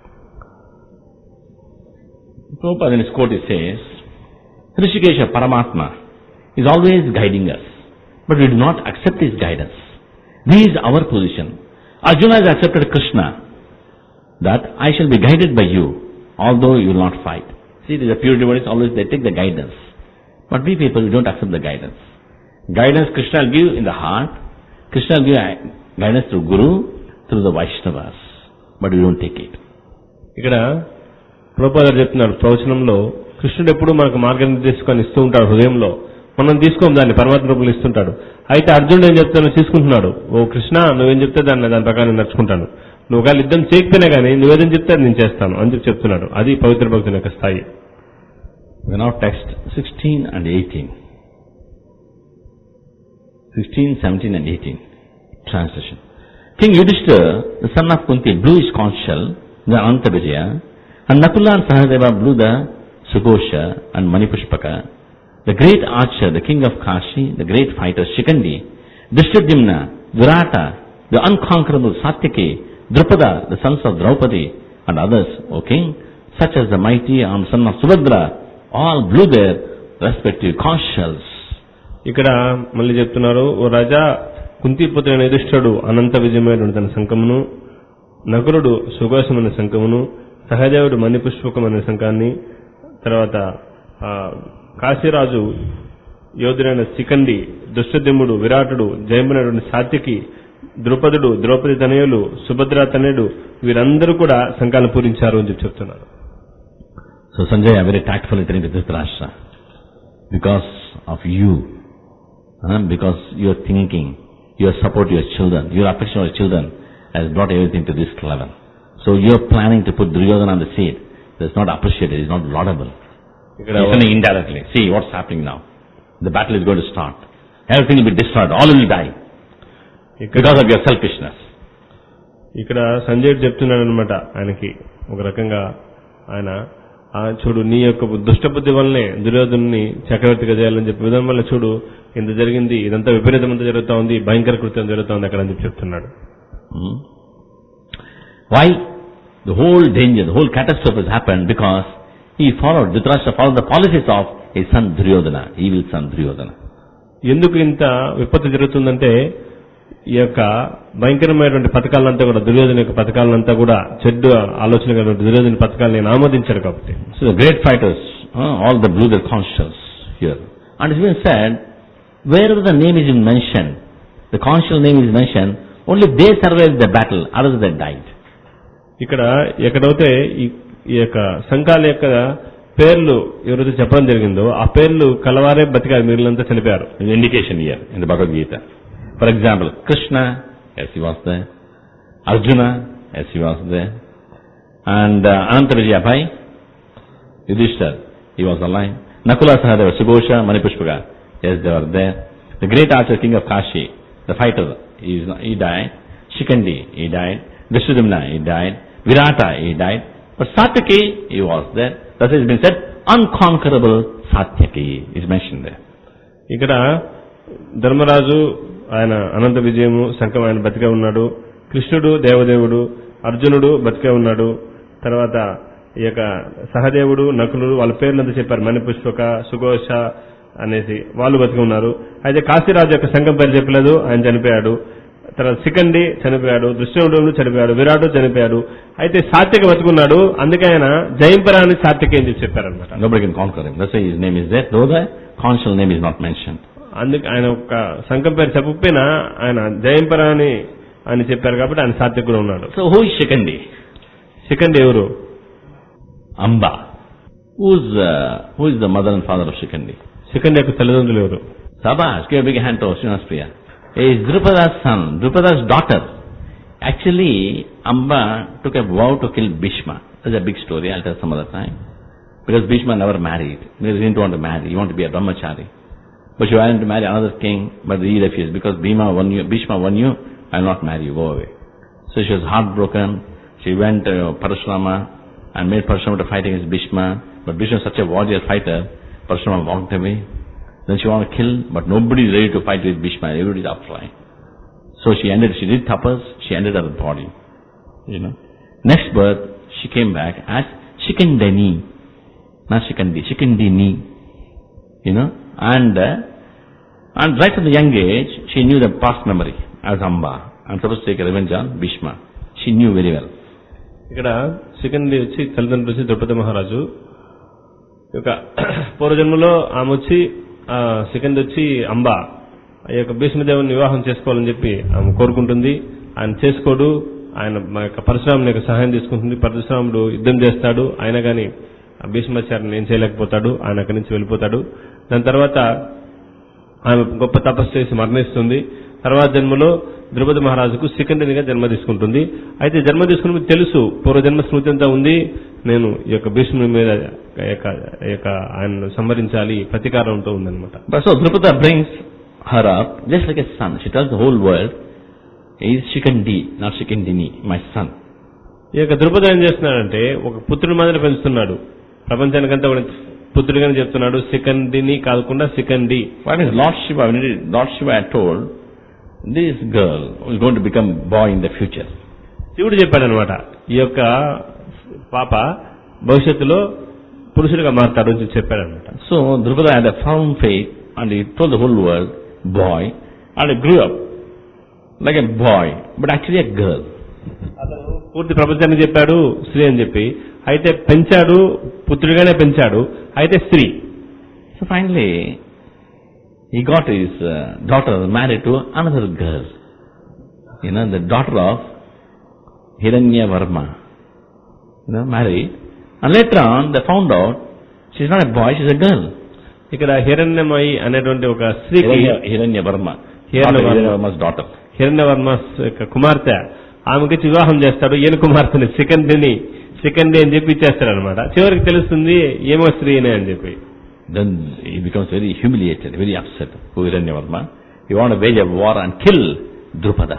Prabhupada in his quote he says, Rishikesha Paramatma is always guiding us, but we do not accept his guidance. This is our position. Arjuna has accepted Krishna, that I shall be guided by you, although you will not fight. See, the pure devotees always they take the guidance. But we people we don't accept the guidance. Guidance Krishna will give in the heart, Krishna will give guidance through Guru, through the Vaishnavas. But we don't take it. ఇక్కడ ప్రభుపాద చెప్తున్నారు ప్రవచనంలో కృష్ణుడు ఎప్పుడు మనకు మార్గనిర్దేశకాన్ని ఇస్తూ ఉంటాడు హృదయంలో మనం తీసుకోం దాన్ని పరమాత్మ రూపంలో ఇస్తుంటాడు అయితే అర్జునుడు ఏం చెప్తానో తీసుకుంటున్నాడు ఓ కృష్ణ నువ్వేం చెప్తే దాన్ని దాని ప్రకారం నేను నడుచుకుంటాను నువ్వు ఒకవేళ యుద్ధం చేయకపోయినా కానీ నువ్వేదని చెప్తే అది నేను చేస్తాను అని చెప్పి చెప్తున్నాడు అది పవిత్ర భక్తుని యొక్క స్థాయి We now text 16 and 18. 16, 17 and 18. Translation. King Yudhishthira, the son of Kunti, blew his conch shell, the Ananta Vijaya, and Nakula and Sahadeva blew the Sugosha and Manipushpaka. The great archer, the king of Kashi, the great fighter Shikandi, Drishtadimna, Virata, the unconquerable Satyaki, Drupada, the sons of Draupadi and others, O king, such as the mighty armed son of Subhadra, all blew their respective conch shells. ఇక్కడ మళ్ళీ చెప్తున్నారు ఓ రాజా కుంతిపుత్రుని ఎదుష్టడు అనంత విజయమైనటువంటి తన శంఖమును నకులుడు సుఘోషమైన శంఖమును సహదేవుడు మణిపుష్పకమైన శంఖాన్ని తర్వాత ఆ, కాశీరాజు యోధుడైన శిఖండి దుష్టదిమ్ముడు విరాటుడు జయమునటువంటి సాత్యకి ద్రుపదుడు ద్రౌపది తనయులు సుభద్ర తనయుడు వీరందరూ కూడా శంఖాలను పూరించారు అని చెప్పి చెప్తున్నారు So Sanjaya very tactfully telling to Dhritarashtra, because of you, huh, because your thinking, your support your children, your affection of your children has brought everything to this level. So you're planning to put Duryodhana on the seat. That's not appreciated, it's not laudable. ఇక్కడ He's telling indirectly, see what's happening now. The battle is going to start. Everything will be destroyed, all will die ఇక్కడ because of your selfishness. ఇక్కడ సంజయుడు చెప్తున్నాడు అనమాట ఆయనకి ఒక రకంగా ఆయన ఆ చూడు నీ యొక్క దుష్టబుద్ధి వల్లనే దుర్యోధను చక్రవర్తిగా చేయాలని చెప్పి విధానం వల్ల చూడు ఇంత జరిగింది ఇదంతా విపరీతం అంతా జరుగుతా ఉంది భయంకర కృత్యం జరుగుతా ఉంది అక్కడ అని చెప్పి చెప్తున్నాడు Hmm? Why? The whole danger, the whole catastrophe has happened because he followed, Dhritarashtra followed the policies of his son Duryodhana, evil son Duryodhana. ఎందుకు ఇంత విపత్తు జరుగుతుందంటే ఈ యొక్క భయంకరమైనటువంటి పథకాలంతా కూడా దుర్యోధన యొక్క పథకాలంతా కూడా చెడ్డు ఆలోచన కలిగిన దుర్యోధన పథకాలను నేను ఆమోదించారు కాబట్టి So the great fighters, uh, all the blew their conch shells here. And it's been said, wherever the name is mentioned, the conch shell name is mentioned, only they survived the battle, others they died. ఇక్కడ ఎక్కడైతే ఈ ఈ యొక్క సంఘాల యొక్క పేర్లు ఎవరైతే చెప్పడం జరిగిందో ఆ పేర్లు కలవారే బతికారు మిగిలినంతా చనిపోయారు There's an indication here in the Bhagavad Gita. For example, Krishna, yes he was there. Arjuna, yes he was there. And uh, Ananta Vijayabhai, Yudhishthir, he was alive. Nakula Sahadeva, Subhosha, Manipushpaka, yes they were there. The great archer king of Kashi, the fighter, he, is, he died. Shikandi, he died. Visudimna, he died. Virata, he died. But Satyaki, he was there. Thus it has been said, unconquerable Satyaki is mentioned there. ఇక్కడ ధర్మరాజు ఆయన అనంత విజయము శంఖం ఆయన బతికే ఉన్నాడు కృష్ణుడు దేవదేవుడు అర్జునుడు బతికే ఉన్నాడు తర్వాత ఈ యొక్క సహదేవుడు నకులుడు వాళ్ళ పేర్లంతా చెప్పారు మణిపుష్పక సుఘోష అనేసి వాళ్ళు బతికి ఉన్నారు అయితే కాశీరాజు యొక్క సంఘం పేరు చెప్పలేదు ఆయన చనిపోయాడు తర్వాత సికండి చనిపోయాడు దృష్ణుడు చనిపోయాడు విరాటు చనిపోయాడు అయితే సాత్విక బతుకున్నాడు అందుకే ఆయన జయంపరాని సాత్విక అని చెప్పి చెప్పారనమాట Nobody can conquer him. That's why his name is there. Though the consular name is not mentioned. అందుకే ఆయన ఒక సంఘం పేరు చెప్పకపోయినా ఆయన జయంపర అని అని చెప్పారు కాబట్టి ఆయన సాత్వికుడు ఉన్నాడు So who is Shikandi? Shikhandi ఎవరు Amba. Who's, uh, who is the mother and father of Shikandi? Shikhandi యొక్క తల్లిదండ్రులు ఎవరు Sabash, give a big hand to Srinivaspriya. He is Drupada's son, Drupada's daughter. Actually, Amba took a vow to kill Bhishma. That's a big story, I'll tell some other time. Because Bhishma never married. Because he didn't want to marry, he wanted to be a brahmachari. But she wanted to marry another king, but he refused. Because Bhima won you, Bhishma won you, I'll not marry you, go away. So she was heartbroken. She went to Parashurama and made Parashurama to fight against Bhishma. But Bhishma was such a warrior fighter, Parashurama walked away. Then she wanted to kill, but nobody is ready to fight with Bhishma. Everybody is upflying. So she ended, she did tapas, she ended her body. You know. Next birth, she came back as Shikandani. Not Shikandi, Shikandini. You know. And, uh, and right from the young age, she knew the past memory as Amba. I'm supposed to take revenge on Bhishma. She knew very well. ఇక్కడ second వచ్చి తల్లిదండ్రులు వచ్చి ద్రౌపది మహారాజు ఈ యొక్క పూర్వజన్మలో ఆమె వచ్చి ఆ సెకండ్ వచ్చి అంబ ఈ యొక్క భీష్మదేవుని వివాహం చేసుకోవాలని చెప్పి ఆమె కోరుకుంటుంది ఆయన చేసుకోడు ఆయన మా యొక్క పరశురాముని యొక్క సహాయం తీసుకుంటుంది పరశురాముడు యుద్ధం చేస్తాడు అయినా కానీ ఆ భీష్మాచార్యని ఏం చేయలేకపోతాడు ఆయన అక్కడి నుంచి వెళ్ళిపోతాడు దాని తర్వాత ఆమె గొప్ప తపస్సు చేసి మరణిస్తుంది తర్వాత జన్మలో ద్రౌపది మహారాజుకు సికండినిగా జన్మ తీసుకుంటుంది అయితే జన్మ తీసుకున్న తెలుసు పూర్వజన్మ స్మృతి అంతా ఉంది నేను ఈ యొక్క భీష్ముని మీద ఈ యొక్క ఈ యొక్క ఆయనను సంహరించాలి ప్రతీకారంతో ఉందన్నమాట But so Drupada brings her up just like a son. She tells the whole world, he is Shikandi, not Shikandini, my son. ఈ యొక్క ద్రుపద ఏం చేస్తున్నాడంటే ఒక పుత్రుడి మాదిరి పెంచుతున్నాడు ప్రపంచానికంతా కూడా పుత్రుడిగానే చెప్తున్నాడు సికండిని కాకుండా సికండి What is Lord Shiva? When it- Lord Shiva had told, this girl is going to become boy in the future. శివుడు చెప్పాడనమాట ఈ యొక్క పాప భవిష్యత్తులో పురుషుడిగా మారుతాడు అని చెప్పాడనమాట So Drupada had a firm faith and he told the whole world, boy, and he grew up like a boy, but actually a girl. అతను పూర్తి ప్రపంచానికి చెప్పాడు స్త్రీ అని చెప్పి అయితే పెంచాడు పుత్రుడిగానే పెంచాడు అయితే స్త్రీ So finally, he got his uh, daughter married to another girl. You know, the daughter of Hiranya Varma. You know, married. And later on, they found out she's not a boy, she's a girl. ఇక్కడ హిరణ్యమయి అనేటువంటి ఒక స్త్రీకి Hiranya, Hiranya Varma. Hiranya Daughter, Varma. Hiranya Varma's daughter. హిరణ్యవర్మ యొక్క కుమార్తె ఆమెకి వివాహం చేస్తాడు ఈయన కుమార్తెని సికండిని సికండి అని చెప్పి ఇచ్చేస్తాడు అనమాట చివరికి తెలుస్తుంది ఏమో స్త్రీనే అని చెప్పి Then he becomes very humiliated, very upset, who Hiranyavarma. He want to wage a war and kill Drupada.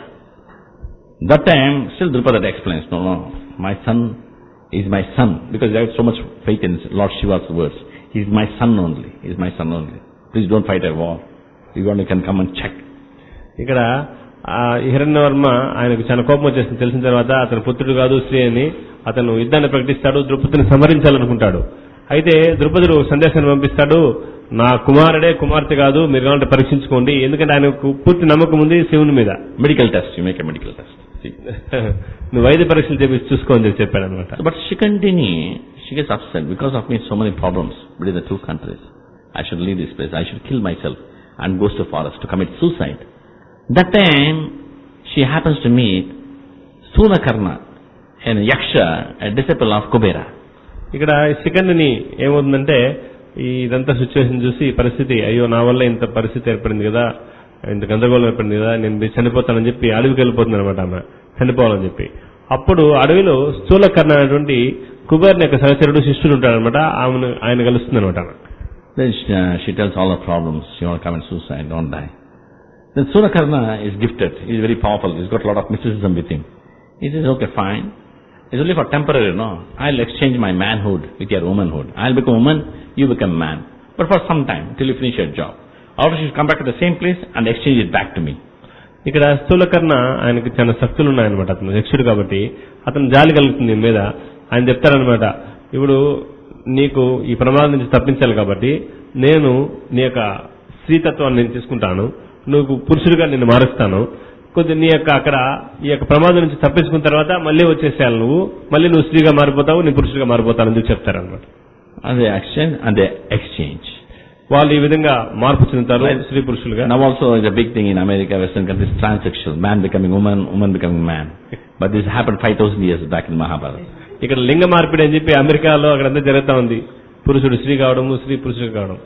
That time, still Drupada explains, no, no, my son is my son, because they have so much faith in Lord Shiva's words. He is my son only, he is my son only. Please don't fight a war. You want, you can come and check. ఇక్కడ ఆ హిరణ్యవర్మ ఆయనకు చాలా కోపం వచ్చేసింది తెలిసిన తర్వాత అతను పుత్రుడు కాదు స్త్రీ అని అతను యుద్ధాన్ని ప్రకటిస్తాడు ద్రుపదిని సంహరించాలనుకుంటాడు అయితే ద్రుపదుడు సందేశాన్ని పంపిస్తాడు నా కుమారుడే కుమార్తె కాదు మీరు కావాలంటే పరీక్షించుకోండి ఎందుకంటే ఆయనకు పూర్తి నమ్మకం ఉంది శివుని మీద Medical test, you make a medical test. See. నువ్వు వైద్య పరీక్షలు చేసి చూసుకోని చెప్పి చెప్పాడు అనమాట But Shikandini, she gets upset because of me so many problems between the two countries. I should leave this place, I should kill myself and goes to forest to commit suicide. That time, she happens to meet Sunakarna, an Yaksha, a disciple of Kubera. ఇక్కడ సెకండ్ని ఏమవుతుందంటే ఈ ఇదంతా situation చూసి ఈ పరిస్థితి అయ్యో నా వల్ల ఇంత పరిస్థితి ఏర్పడింది కదా ఇంత గందరగోళం ఏర్పడింది కదా నేను పోయి చనిపోతానని చెప్పి అడవికి వెళ్ళిపోతుంది అనమాట ఆమె చనిపోవాలని చెప్పి అప్పుడు అడవిలో స్థూలకర్ణ అనేటువంటి కుబేర్ని యొక్క సహచరుడు శిష్యుడు ఉంటాడనమాట ఆమెను ఆయన కలుస్తుంది అనమాట ఆమె Then she, uh, she tells all her problems, you want to commit suicide, don't die. Then Sunakarna is gifted, he is very powerful, he's got a lot of mysticism with him. He says, okay, fine. It's only for temporary, no? I'll exchange my manhood with your womanhood. I'll become a woman, you become a man. But for some time, till you finish your job. After you come back to the same place and exchange it back to me. ఇక్కడ స్థూలకర్ణ ఆయనకి చాలా శక్తులు ఉన్నాయన్నమాట అతను యక్షుడు కాబట్టి అతను జాలి కలుగుతుంది ఈమె మీద ఆయన చెప్తారనమాట ఇప్పుడు నీకు ఈ ప్రమాదం నుంచి తప్పించాలి కాబట్టి నేను నీ యొక్క స్త్రీతత్వాన్ని నేను తీసుకుంటాను నువ్వు పురుషుడిగా నిన్ను మారుస్తాను కొద్ది నీ యొక్క అక్కడ ఈ యొక్క ప్రమాదం నుంచి తప్పించుకున్న తర్వాత మళ్ళీ వచ్చేసేయాలి నువ్వు మళ్ళీ నువ్వు స్త్రీగా మారిపోతావు నీ పురుషుడిగా మారిపోతావు అని చెప్పి చెప్తారనమాట And they exchange, and they exchange. వాళ్ళు ఈ విధంగా మార్పు చెందుతారు స్త్రీ పురుషులుగా Now also is a big thing in America, Western countries, transsexual. Man becoming woman, woman becoming man. But this happened 5000 years back in Mahabharata. ఇక్కడ లింగ మార్పిడి అని చెప్పి అమెరికాలో అక్కడంతా జరుగుతా ఉంది పురుషుడు స్త్రీ కావడము స్త్రీ పురుషుడు కావడం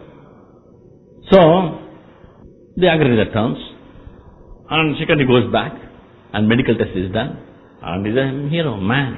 So, they agree the terms, and Shikandi goes back, and medical test is done, and he's a hero, man.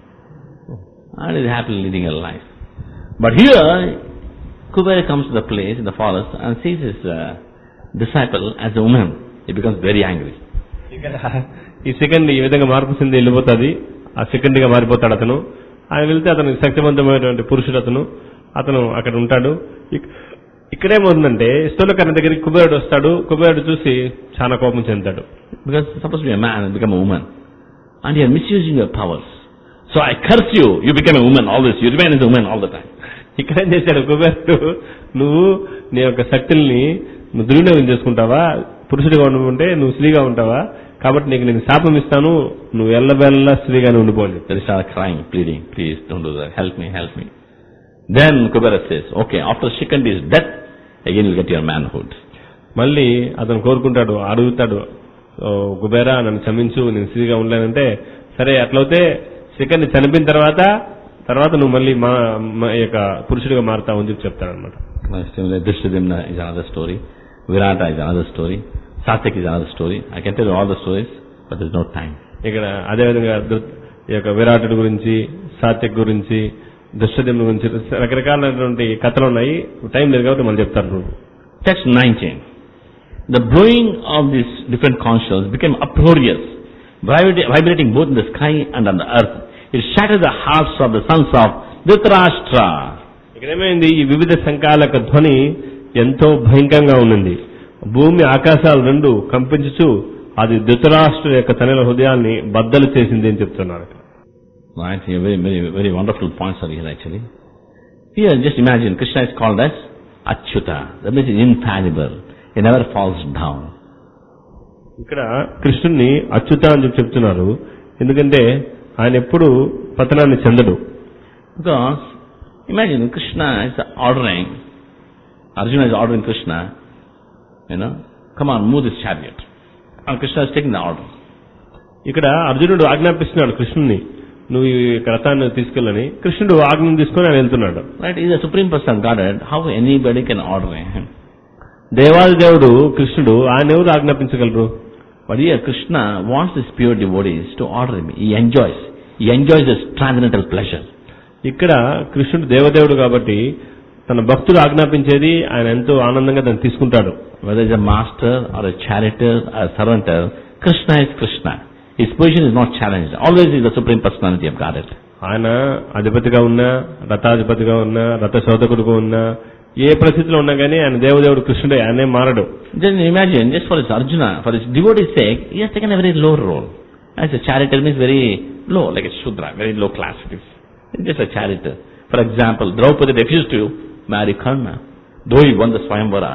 And is happily leading a life. But here, Kubera comes to the place in the forest and sees his uh, disciple as a woman. He becomes very angry. ఇక్కడ ఈ second ఈ విధంగా మార్పు చెంది వెళ్ళిపోతుంది ఆ second గా మారిపోతాడు అతను ఆయన వెళ్తే అతను శక్తివంతమైనటువంటి పురుషుడు అతను అతను అక్కడ ఉంటాడు ఇక్- ఇక్కడేమవుతుందంటే స్థూలకర్ణ దగ్గరికి కుబేరుడు వస్తాడు కుబేరుడు చూసి చాలా కోపం చెందుతాడు Because you're supposed to be a man and become a woman. And you're misusing your powers. So I curse you, you become a woman always. You remain as a woman all the time. ఇక్కడ ఏం చేశాడు కుబేరుడు నువ్వు నీ యొక్క శక్తుల్ని నువ్వు దుర్వినియోగం చేసుకుంటావా పురుషుడిగా ఉంటే నువ్వు స్త్రీగా ఉంటావా కాబట్టి నీకు నేను శాపం ఇస్తాను నువ్వు ఎల్లబెల్ల స్త్రీగానే ఉండిపోవాలి They start crying, pleading, please don't do that. Help me, help me. Then Kubera says, okay, after Shikandi's death, again you'll get your manhood. మళ్ళీ అతను కోరుకుంటాడు అడుగుతాడు "ఓ, కుబేరా నన్ను క్షమించు నేను స్త్రీగా ఉండలేనంటే సరే అట్లయితే సెకండ్ చనిపోయిన తర్వాత తర్వాత నువ్వు మళ్ళీ మా మా యొక్క పురుషుడిగా మారుతావు అని చెప్పి చెప్తాడు అనమాట Now, Similarly, Drishtadimna is another story. Virata is another story. Satyak is another story. I can tell you all the stories, but there's no time. ఇక్కడ అదేవిధంగా ధృ- ఈ యొక్క విరాటుడి గురించి సాత్యక్ గురించి దుష్టదేవుని గురించి రకరకాలైనటువంటి కథలు ఉన్నాయి టైం లేదు కాబట్టి మళ్ళీ చెప్తారు Text 19. The blowing of these different conch shells became uproarious, vibrati- vibrating both in the sky and on the earth. It shattered the hearts of the sons of Dhritarashtra. ఇక్కడ ఏమైంది ఈ వివిధ శంఖాల ధ్వని ఎంతో భయంకరంగా ఉన్నది భూమి ఆకాశాలు రెండు కంపించుచు అది ధృతరాష్ట్రుల యొక్క తనల హృదయాన్ని బద్దలు చేసింది అని చెప్తున్నారు ఇక్కడ. Right? Here, very, very, very wonderful points are here actually. Here, just imagine, Krishna is called as Achyuta. That means he's infallible. He never falls down. ఇక్కడ కృష్ణుణ్ణి అచ్యుత అని చెప్పి చెప్తున్నారు ఎందుకంటే ఆయన ఎప్పుడు పతనాన్ని చెందడు Because, imagine, Krishna is ordering, Arjuna is ordering Krishna, you know, come on, move this chariot. And Krishna is taking the order. ఇక్కడ అర్జునుడు ఆజ్ఞాపిస్తున్నాడు కృష్ణుని నువ్వు ఈ రథాన్ని తీసుకెళ్ళని కృష్ణుడు ఆజ్ఞను తీసుకొని ఆయన వెళ్తున్నాడు Right? He's a supreme person of Godhead. How anybody can order him? దేవాది దేవుడు కృష్ణుడు ఆయన ఎవరు ఆజ్ఞాపించగలరు But here Krishna wants his pure devotees to order him. He enjoys. He enjoys this transcendental pleasure. ఇక్కడ కృష్ణుడు దేవదేవుడు కాబట్టి తన భక్తుడు ఆజ్ఞాపించేది ఆయన ఎంతో ఆనందంగా దాన్ని తీసుకుంటాడు Whether he's a master or a charioteer or a servanter, Krishna is Krishna. His position is not challenged. Always he is the supreme personality of Godhead. ఆయన అధిపతిగా ఉన్నా రథాధిపతిగా ఉన్నా రథ శోధకుడుగా ఉన్నా ఏ పరిస్థితిలో ఉన్నా కానీ ఆయన దేవదేవుడు కృష్ణుడే ఆయనే మారడు Just imagine, just for his Arjuna, for his devotee's sake, he has taken a very low role. As a charioteer means very low, like a Shudra, very low class it is. It's just a charioteer. For example, Draupadi refused to marry Karna, though he won the Swayamvara.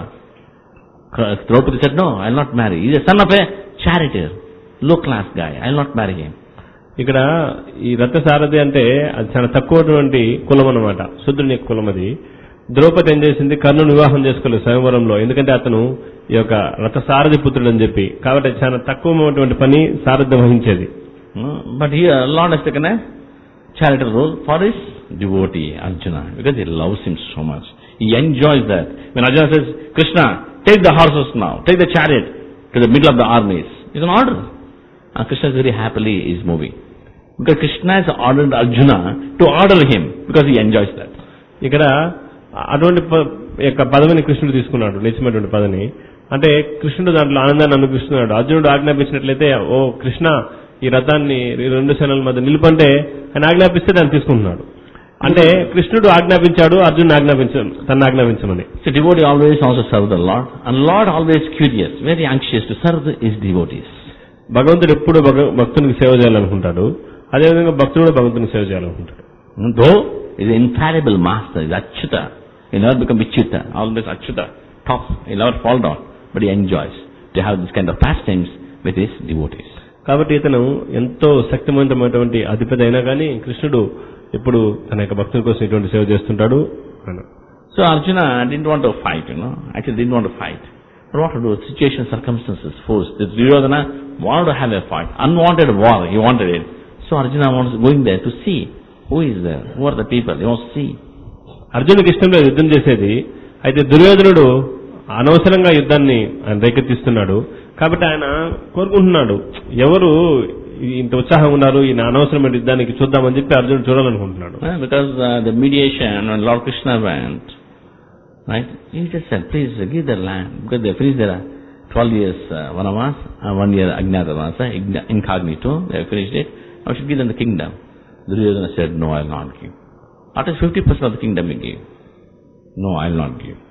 Ka- Draupadi said, no, I'll not marry. He's a son of a charioteer, low class guy. I'll not marry him. ఇక్కడ ఈ రథ సారథి అంటే అది చాలా తక్కువటువంటి కులం అనమాట శుద్ధుని యొక్క కులం అది ద్రౌపది ఏం చేసింది కర్ణుని వివాహం చేసుకోలేదు స్వయంవరంలో ఎందుకంటే అతను ఈ యొక్క రథ సారథి పుత్రుడు అని చెప్పి కాబట్టి అది చాలా తక్కువటువంటి పని సారథ్యం వహించేది No? But here, Lord has taken a charioteer role for his devotee, Arjuna, because he loves him so much. He enjoys that. When Arjuna says, Krishna, take the horses now, take the chariot to the middle of the armies, it's an order. And Krishna is very happily is moving. Because Krishna has ordered Arjuna to order him, because he enjoys that. ఇక్కడ అటువంటి ప- యొక్క పదవిని కృష్ణుడు తీసుకున్నాడు నిజమైనటువంటి పదవిని అంటే కృష్ణుడు దాంట్లో ఆనందాన్ని అనుభవిస్తున్నాడు అర్జునుడు ఆజ్ఞాపించినట్లయితే ఓ కృష్ణ ఈ రథాన్ని ఈ రెండు సేనల మధ్య నిలుపంటే ఆయన ఆజ్ఞాపిస్తే దాన్ని తీసుకుంటున్నాడు అంటే కృష్ణుడు ఆజ్ఞాపించాడు అర్జునుడు ఆజ్ఞాపించ తను ఆజ్ఞాపించమని So devotee always wants to serve the Lord, and Lord always curious, very anxious to serve his devotees. భగవంతుడు ఎప్పుడు భగ- భక్తునికి సేవ చేయాలనుకుంటాడు అదేవిధంగా భక్తుడు కూడా భగవంతునికి సేవ చేయాలనుకుంటాడు Though is an infallible master, is Achyuta. He never become Vichyuta, always Achyuta, top. He never fall down, but he enjoys to have this kind of pastimes with his devotees. కాబట్టి ఇతను ఎంతో శక్తివంతమైనటువంటి అధిపతి అయినా కానీ కృష్ణుడు ఎప్పుడు తన యొక్క భక్తుల కోసం ఇటువంటి సేవ చేస్తుంటాడు అని. So Arjuna didn't want to fight, you know, actually didn't want to fight. But what to do? Situation, circumstances, forced. This Duryodhana wanted to have a fight. Unwanted war, he wanted it. So Arjuna was going there to see who is there, who are the people, he wants to see. అర్జునుడికి ఇష్టం లేదు యుద్ధం చేసేది అయితే దుర్యోధనుడు అనవసరంగా యుద్ధాన్ని ఆయన రేకెత్తిస్తున్నాడు కాబట్టి ఆయన కోరుకుంటున్నాడు ఎవరు ఇంత ఉత్సాహం ఉన్నారు ఈయన అనవసరమైన యుద్ధానికి చూద్దామని చెప్పి అర్జునుడు చూడాలనుకుంటున్నాడు Uh, because uh, the mediation, when Lord Krishna went, right, he just said, please uh, give the land, because they finished their uh, 12 years uh, vanavas, uh, one year agnatavasa, ign- incognito, they finished it, I should give them the kingdom. Duryodhana said, no, I will not give. At least 50% of the kingdom he gave. No, I will not give.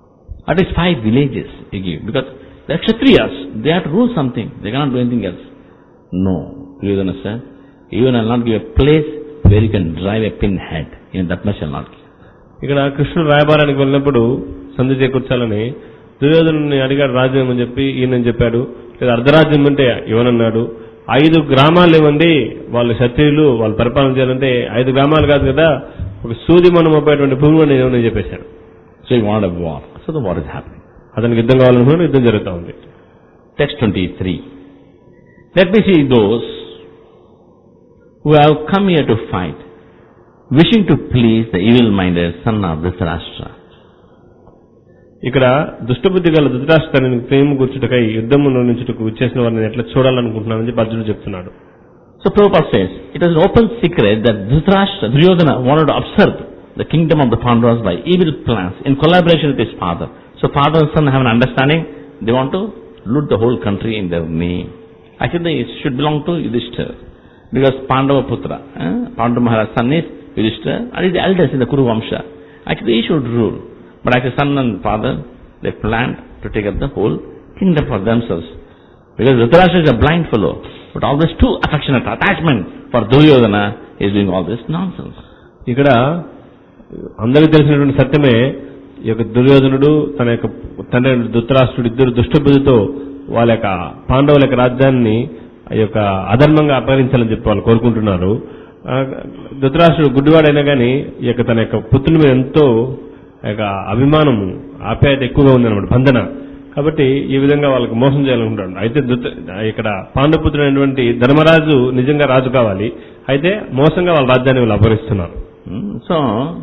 At least five villages he gave, because the Kshatriyas, they have to rule something, they cannot do anything else. No, Duryodhana said, even I will not give a place where you can drive a pinhead. Even that much I will not give. ఇక్కడ కృష్ణుడు రాయబారానికి వెళ్ళినప్పుడు సంధి చేకూర్చాలని దుర్యోధను అడిగాడు రాజ్యం అని చెప్పి ఈయనని చెప్పాడు లేదా అర్ధరాజ్యం అంటే ఇవ్వనన్నాడు ఐదు గ్రామాలు ఇవ్వండి వాళ్ళు క్షత్రియులు వాళ్ళు పరిపాలన చేయాలంటే ఐదు గ్రామాలు కాదు కదా ఒక సూది మనం మోపేటువంటి భూమి అని ఇవ్వనని చెప్పేశాడు So he wanted a war. So the war is happening. అతనికి యుద్ధం కావాలనుకున్నాడు యుద్ధం జరుగుతూ ఉంది Text 23. Let me see those who have come here to fight, wishing to please the evil-minded son of Dhritarashtra. ఇక్కడ దుష్టబుద్ధి గల ధృతరాష్ట్రాన్ని ప్రేమ గుర్చుటకై యుద్ధములో నుంచుటకు చేసిన వారిని ఎట్లా చూడాలనుకుంటున్నానని చెప్పి అర్జునుడు చెప్తున్నాడు So Prabhupada says, it is an open secret that Dhritarashtra, Duryodhana, wanted to usurp the kingdom of the Pandavas by evil plans in collaboration with his father. So father and son have an understanding, they want to loot the whole country in their name. Actually, it should belong to Yudhishthira. Because Pandava Putra, eh? Pandava Maharaj's son is Yudhishthira, and he's the eldest in the Kuru Vamsha. Actually, he should rule. But actually, son and father, they planned to take up the whole kingdom for themselves. Because Dhritarashtra is a blind fellow, but always too affectionate attachment for Duryodhana is doing all this nonsense. ఇక్కడ అందరికీ తెలిసినటువంటి సత్యమే ఈ యొక్క దుర్యోధనుడు తన యొక్క తండ్రి అయిన ధృతరాష్ట్రుడు ఇద్దరు దుష్టబుద్ధితో వాళ్ళ యొక్క పాండవుల యొక్క రాజ్యాన్ని ఆ యొక్క అధర్మంగా అపహరించాలని చెప్పి వాళ్ళు కోరుకుంటున్నారు ఆ, ధృతరాష్ట్రుడు గుడ్డివాడైనా కానీ ఈ యొక్క తన యొక్క పుత్రుని మీద ఎంతో ఆ యొక్క అభిమానము ఆప్యాయత ఎక్కువగా ఉందన్నమాట బంధన కాబట్టి ఈ విధంగా వాళ్ళకి మోసం చేయాలనుకుంటాడు అయితే ధృత ఇక్కడ పాండపుత్రుడైనటువంటి ధర్మరాజు నిజంగా రాజు కావాలి అయితే మోసంగా వాళ్ళ రాజ్యాన్ని వాళ్ళు అపహరిస్తున్నారు Hmm? So,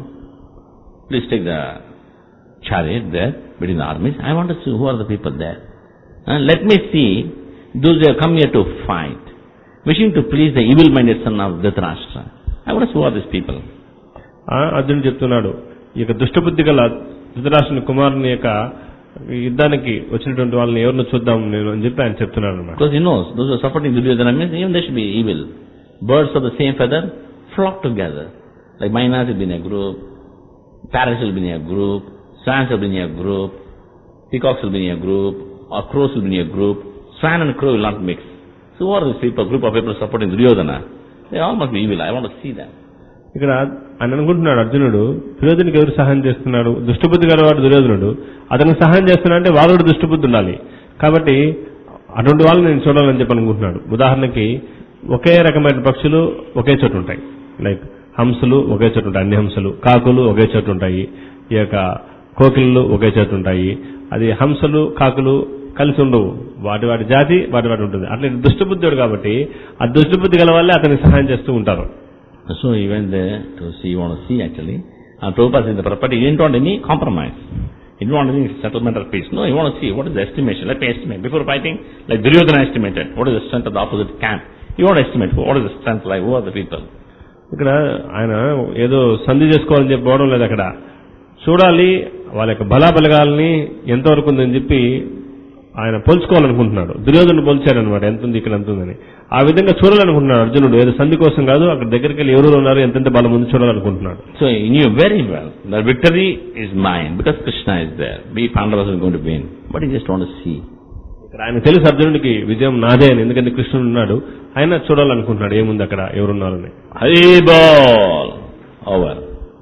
please take the chariot there between the armies. I want to see who are the people there. Uh, let me see those who have come here to fight, wishing to please the evil-minded son of Dhritarashtra. I want to see who are these people. ఆ, అర్జునుడు చెప్తున్నాడు ఈ యొక్క దుష్టబుద్ధి గల ధృతరాష్ట్రుని కుమారుని యొక్క యుద్ధానికి వచ్చినటువంటి వాళ్ళని ఎవరిని చూద్దాం నేను అని చెప్పి ఆయన చెప్తున్నాడు అనమాట Because he knows those who are supporting Duryodhana means even they should be evil. Birds of the same feather flock together. Like mynas will be in a group, parrots will be in a group, swans will be in a group, peacocks will be in a group, or crows will be in a group. Swan and crow will not mix. So who are these people, group of people supporting Duryodhana? They all must be evil. I want to see them. ఇక్కడ ఆయన అనుకుంటున్నాడు అర్జునుడు దుర్యోధనుడికి ఎవరు సహాయం చేస్తున్నాడు దుష్టబుద్ధి గలవాడు దుర్యోధనుడు అతనికి సహాయం చేస్తున్నా అంటే వాడు కూడా దుష్టబుద్ధి ఉండాలి కాబట్టి అటువంటి వాళ్ళని నేను చూడాలని చెప్పి అనుకుంటున్నాడు ఉదాహరణకి ఒకే రకమైన పక్షులు ఒకే చోటు ఉంటాయి లైక్ హంసలు ఒకే చోటు ఉంటాయి అన్ని హంసలు కాకులు ఒకే చోటు ఉంటాయి ఈ యొక్క కోకిళ్ళు ఒకే చోటు ఉంటాయి అది హంసలు కాకులు కలిసి ఉండవు వాటి వాటి జాతి వాటి వాటి ఉంటుంది అట్లా ఇది దుష్టబుద్ధుడు కాబట్టి ఆ దుష్టబుద్ధి గల వాళ్ళే అతనికి సహాయం చేస్తూ ఉంటారు So he went there to see, you want to see actually. And Prabhupada said the property, he didn't want any compromise. He didn't want any settlement or peace. No, he want to see what is the estimation. Let me estimate. Before fighting, like Duryodhana estimated, what is the strength of the opposite camp. You want to estimate, what is the strength like, who are the people. ఇక్కడ ఆయన ఏదో సంధి చేసుకోవాలని చెప్పి పోవడం లేదు అక్కడ చూడాలి వాళ్ళ యొక్క బలాబలగాల్ని ఎంతవరకు ఉందని చెప్పి ఆయన పోల్చుకోవాలనుకుంటున్నాడు దుర్యోధను పోల్చారనమాట ఎంత ఉంది ఇక్కడ ఎంత ఉందని ఆ విధంగా చూడాలనుకుంటున్నాడు అర్జునుడు ఏదో సంధి కోసం కాదు అక్కడ దగ్గరికి వెళ్ళి ఎవరు ఉన్నారు ఎంతెంత బలం ఉంది చూడాలనుకుంటున్నాడు So he knew very well that victory is mine because Krishna is there. We Pandavas are going to win. But he just want to see. ఇక్కడ ఆయన తెలుసు అర్జునుడికి విజయం నాదే అని ఎందుకంటే కృష్ణుడు ఉన్నాడు ఆయన చూడాలనుకుంటున్నాడు ఏముంది అక్కడ ఎవరున్నారని Haribol! Over.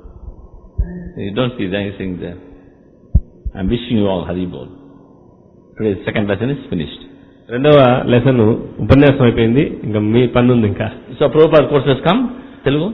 You don't see anything there. I'm wishing you all Haribol. Today's second lesson is finished. రెండవ లెసన్ ఉపన్యాసం అయిపోయింది ఇంకా మీ పని ఉంది ఇంకా So Prabhupada course has come, Telugu?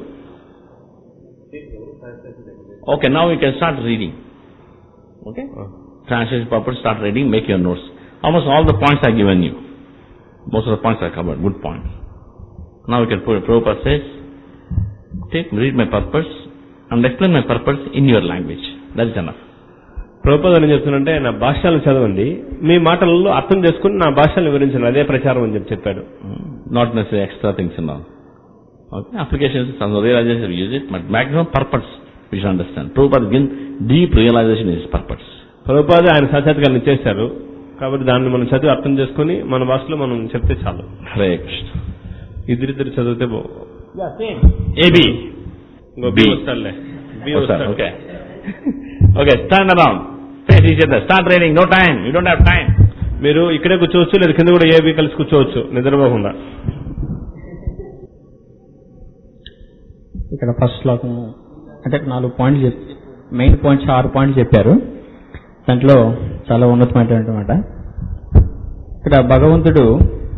Okay, now we can start reading. Okay? Translation purpose, start reading, make your notes. Almost all the points are given you. Most of the points are covered, good points. Now we can put, Prabhupada says, take, read my purpose and explain my purpose in your language. That is enough. Prabhupada అని చెప్తున్నంటే నా భాషలను చదవండి మీ మాటలలో అర్థం చేసుకుని నా భాషలను వివరించండి అదే ప్రచారం అని చెప్పి చెప్పాడు Mm, Not necessarily extra things and all. Okay, applications, some realization we use it, but maximum purpose we should understand. Prabhupada gives deep realization is his purpose. Prabhupada ఆయన సాక్షాత్కారం ఇచ్చేశారు కాబట్టి దాన్ని మనం చదివి అర్థం చేసుకుని మన భాషలో మనం చెప్తే చాలు Hare Krishna. ఇద్దరిద్దరు చదివితే బో- AB. ఇంకో B. బి వస్తాడులే బి Oh, sir, వస్తాడు okay. okay, stand around. Face each other. Start reading. No time. You don't have time. మీరు ఇక్కడే కూర్చోవచ్చు లేదా కింద కూడా ఏ బి కలిసి కూర్చోవచ్చు నిద్రపోకుండా ఇక్కడ ఫస్ట్ శ్లోకం అంటే నాలుగు పాయింట్లు చెప్ మెయిన్ పాయింట్స్ ఆరు పాయింట్లు చెప్పారు దాంట్లో చాలా ఉన్నతమైనటువంటి మాట ఇక్కడ భగవంతుడు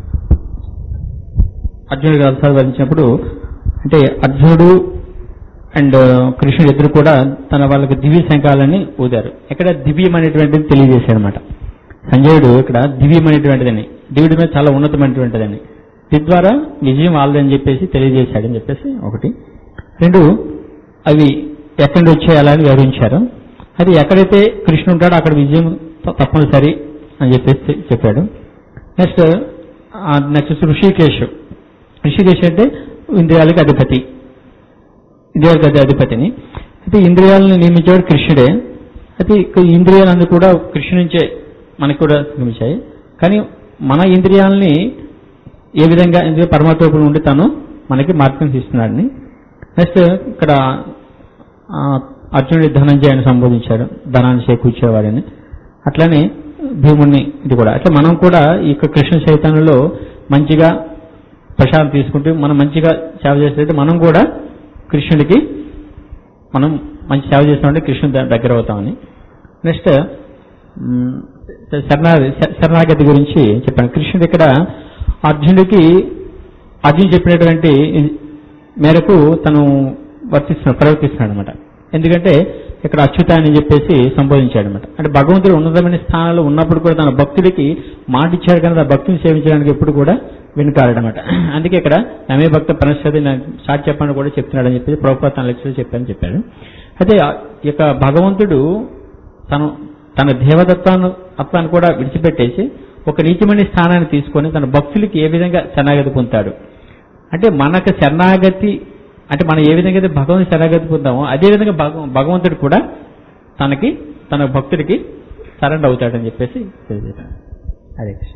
అర్జునుడికి అవసరాలు వరించినప్పుడు అంటే అర్జునుడు అండ్ కృష్ణుడు ఇద్దరు కూడా తన వాళ్ళకి దివ్య శంఖాలని ఊదారు ఇక్కడ దివ్యం అనేటువంటిది తెలియజేశాడు అనమాట సంజయుడు ఇక్కడ దివ్యం అనేటువంటిదని దివ్యుడి మీద చాలా ఉన్నతమైనటువంటిదని ద్వారా విజయం వాళ్ళదని చెప్పేసి తెలియజేశాడని చెప్పేసి ఒకటి రెండు అవి ఎక్కడి నుంచి వచ్చేయాలని వివరించారు అది ఎక్కడైతే కృష్ణుడు ఉంటాడో అక్కడ విజయం త- తప్పనిసరి అని చెప్పేసి చెప్పాడు నెక్స్ట్ నెక్స్ట్ ఋషికేశ్ ఋషికేశ్ అంటే ఇంద్రియాలకి అధిపతి ఇంద్రియాలకు అధి- అధిపతిని అయితే ఇంద్రియాలను నియమించేవాడు కృష్ణుడే అయితే ఇక ఇంద్రియాలన్నీ కూడా కృష్ణు నుంచే మనకు కూడా నిర్మించాయి కానీ మన ఇంద్రియాలని ఏ విధంగా ఎందుకంటే పరమాత్మ ఉండి తను మనకి మార్గం తీస్తున్నాడని నెక్స్ట్ ఇక్కడ ఆ, అర్జునుడి ధనంజయాన్ని సంబోధించాడు ధనాన్ని చేకూర్చేవాడని అట్లానే భీముణ్ణి ఇది కూడా అట్లా మనం కూడా ఈ యొక్క కృష్ణ చైతన్యంలో మంచిగా ప్రసాదం తీసుకుంటూ మనం మంచిగా సేవ చేసేటట్టు మనం కూడా కృష్ణుడికి మనం మంచి సేవ చేస్తామంటే కృష్ణుడి ద- దగ్గర అవుతామని నెక్స్ట్ మ్, శరణాగతి శరణాగతి గురించి చెప్పాను కృష్ణుడు ఇక్కడ అర్జునుడికి అర్జున్ చెప్పినటువంటి మేరకు తను వర్తిస్తున్నాడు ప్రవర్తిస్తున్నాడు అనమాట ఎందుకంటే ఇక్కడ అచ్యుత అని చెప్పేసి సంబోధించాడు అనమాట అంటే భగవంతుడు ఉన్నతమైన స్థానంలో ఉన్నప్పుడు కూడా తన భక్తుడికి మాట ఇచ్చాడు కానీ ఆ భక్తిని సేవించడానికి ఎప్పుడు కూడా వెనుకాడనమాట అందుకే ఇక్కడ నమే భక్త పనశ్వతి సాటి చెప్పని కూడా చెప్తున్నాడు అని చెప్పేసి ప్రభుత్వ తన లెక్చర్ చెప్పారని చెప్పాడు అయితే ఆ యొక్క భగవంతుడు తను తన దేవదత్వాన్ని అత్వాన్ని కూడా విడిచిపెట్టేసి ఒక నీచమైన స్థానాన్ని తీసుకొని తన భక్తులకి ఏ విధంగా శరణాగతి పొందుతాడు అంటే మనకు శరణాగతి అంటే మనం ఏ విధంగా అయితే భగవంతుని శరణాగతి పొందామో అదే విధంగా భగ- భగవంతుడు కూడా తనకి తన భక్తుడికి సరెండర్ అవుతాడని చెప్పేసి తెలియజేశాడు హరే కృష్ణ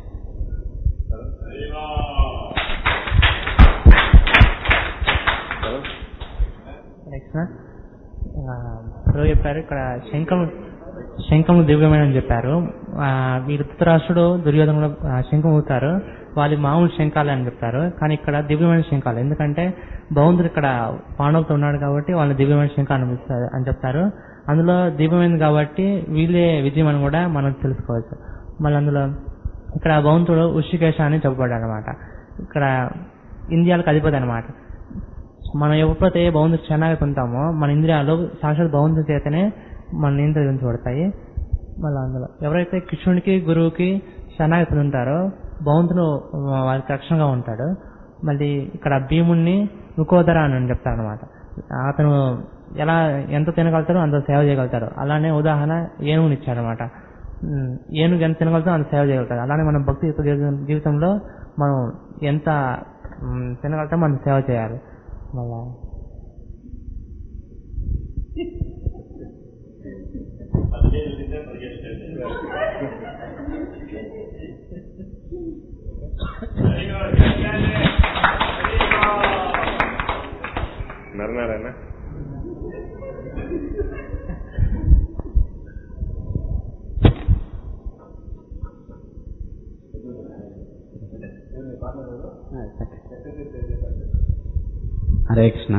నెక్స్ట్ ఇప్పుడు చెప్పారు ఇక్కడ శంఖం శంఖం దివ్యమైన అని చెప్పారు ఆ, వీరు ధృతరాష్ట్రుడు దుర్యోధనుడు ఆ, శంఖం ఊతారు వాళ్ళు మామూలు శంఖాలే అని చెప్తారు కానీ ఇక్కడ దివ్యమైన శంఖాలు ఎందుకంటే భగవంతుడు ఇక్కడ పాండవులతో ఉన్నాడు కాబట్టి వాళ్ళని దివ్యమైన శంఖాలు అనిపిస్తారు అని చెప్తారు అందులో దివ్యమైనది కాబట్టి వీళ్ళే విజయం అని కూడా మనం తెలుసుకోవచ్చు మళ్ళీ అందులో ఇక్కడ భగవంతుడు ఉషికేశ అని చెప్పబడ్డాడు అనమాట ఇక్కడ ఇంద్రియాలకు అధిపతి అనమాట మనం ఎప్పుడైతే భగవంతుడు శరణాగతి పొందుతామో మన ఇంద్రియాలు సాక్షాత్ భగవంతుడి చేతనే మన నియంత్రించబడతాయి మళ్ళీ అందులో ఎవరైతే కృష్ణుడికి గురువుకి శరణాగతి పొందుతారో భగవంతుడు ఆ, వారికి రక్షణగా ఉంటాడు మళ్ళీ ఇక్కడ భీముణ్ణి రుకోదర అని చెప్తారు అనమాట అతను ఎలా ఎంత తినగలుగుతారో అంత సేవ చేయగలుగుతారు అలానే ఉదాహరణ ఏనుగుని ఇచ్చారనమాట ఉమ్, ఏనుగు ఎంత తినగలుగుతారో అంత సేవ చేయగలుగుతారు అలానే మన భక్తి యొక్క జీవితం- జీవితంలో మనం ఎంత ఉమ్, తినగలుగుతామో అంత సేవ చేయాలి మళ్ళా నరనారాయణ హరే కృష్ణ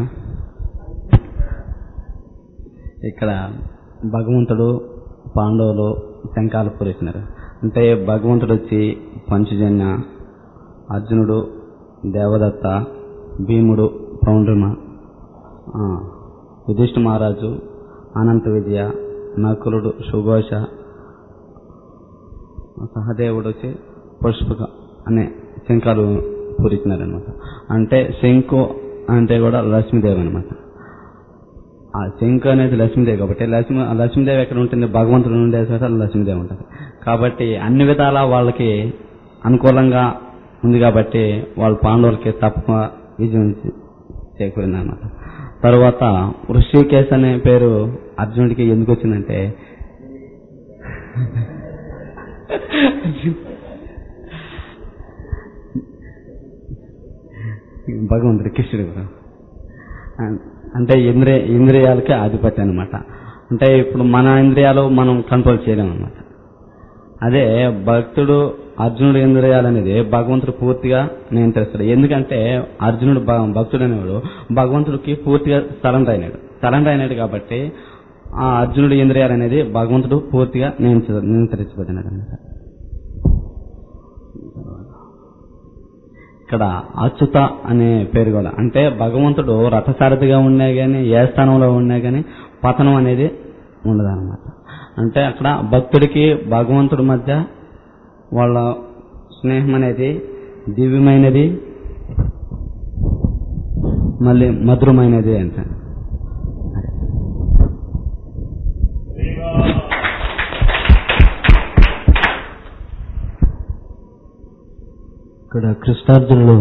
ఇక్కడ భగవంతుడు పాండవులు శంఖాలు పూరేసినారు అంటే భగవంతుడు వచ్చి పంచజన్య అర్జునుడు దేవదత్త భీముడు పౌండ్రమ ఆ, యుధిష్ఠ మహారాజు అనంత విజయ నకులుడు సుఘోష సహదేవుడు వచ్చి పుష్పక అనే శంఖాలు పూరించినారనమాట అంటే శంకు అంటే కూడా లక్ష్మీదేవి అనమాట ఆ శంకు అనేది లక్ష్మీదేవి కాబట్టి లక్ష్మి ఆ లక్ష్మీదేవి ఎక్కడ ఉంటుంది భగవంతుడు ఉండే చోట లక్ష్మీదేవి ఉంటుంది కాబట్టి అన్ని విధాలా వాళ్ళకి అనుకూలంగా ఉంది కాబట్టి వాళ్ళ పాండవులకి తప్ప విజయం చేకూరింది అనమాట తర్వాత వృషికేశ్ అనే పేరు అర్జునుడికి ఎందుకు వచ్చిందంటే భగవంతుడు కృష్ణుడు కూడా. అం- అంటే ఇంద్రియ ఇంద్రియాలకి ఆధిపత్యం అనమాట అంటే ఇప్పుడు మన ఇంద్రియాలు మనం కంట్రోల్ చేయలేం అనమాట అదే భక్తుడు అర్జునుడు ఇంద్రియాలు అనేది భగవంతుడు పూర్తిగా నియంత్రిస్తాడు ఎందుకంటే అర్జునుడు భ- భక్తుడు అనేవాడు భగవంతుడికి పూర్తిగా సరెండర్ అయినాడు సరెండర్ అయినాడు కాబట్టి ఆ అర్జునుడి ఇంద్రియాలు అనేది భగవంతుడు పూర్తిగా నియంత్రి నియంత్రించబడినాడు అనమాట ఇక్కడ అచ్యుత అనే పేరు కూడా అంటే భగవంతుడు రథసారథిగా ఉన్నా కానీ ఏ స్థానంలో ఉన్నా కానీ పతనం అనేది ఉండదన్నమాట అంటే అక్కడ భక్తుడికి భగవంతుడి మధ్య వాళ్ళ స్నేహం అనేది దివ్యమైనది మళ్ళీ మధురమైనది అంటే ఇక్కడ కృష్ణార్జునుడు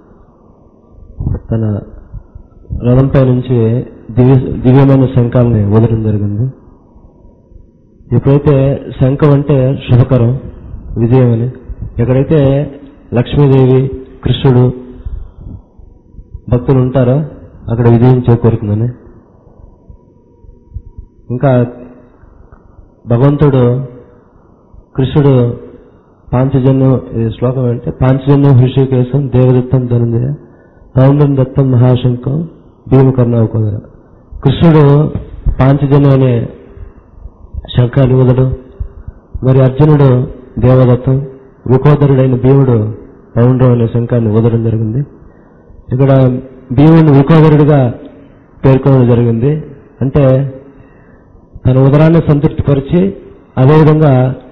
తన రథంపై నుంచి దివ్య దివ్యమైన శంఖాలని వదలడం జరిగింది ఎప్పుడైతే శంఖం అంటే శుభకరం విజయం అని ఎక్కడైతే లక్ష్మీదేవి కృష్ణుడు భక్తులు ఉంటారో అక్కడ విజయం చేకూరుతుందని ఇంకా భగవంతుడు కృష్ణుడు పాంచజన్యం ఈ శ్లోకం అంటే పాంచజన్యం హృషికేశం దేవదత్తం ధనంజయ పౌండం దత్తం మహాశంకం భీమకర్ణావు కుదర కృష్ణుడు పాంచజన్యం అనే శంఖాలు ఊదడం మరి అర్జునుడు దేవదత్తం వికోదరుడైన భీముడు పౌండ్రం అనే శంఖాన్ని ఊదడం జరిగింది ఇక్కడ భీముడిని వికోదరుడిగా పేర్కొనడం జరిగింది అంటే తన ఉదరాన్ని సంతృప్తిపరిచి అదేవిధంగా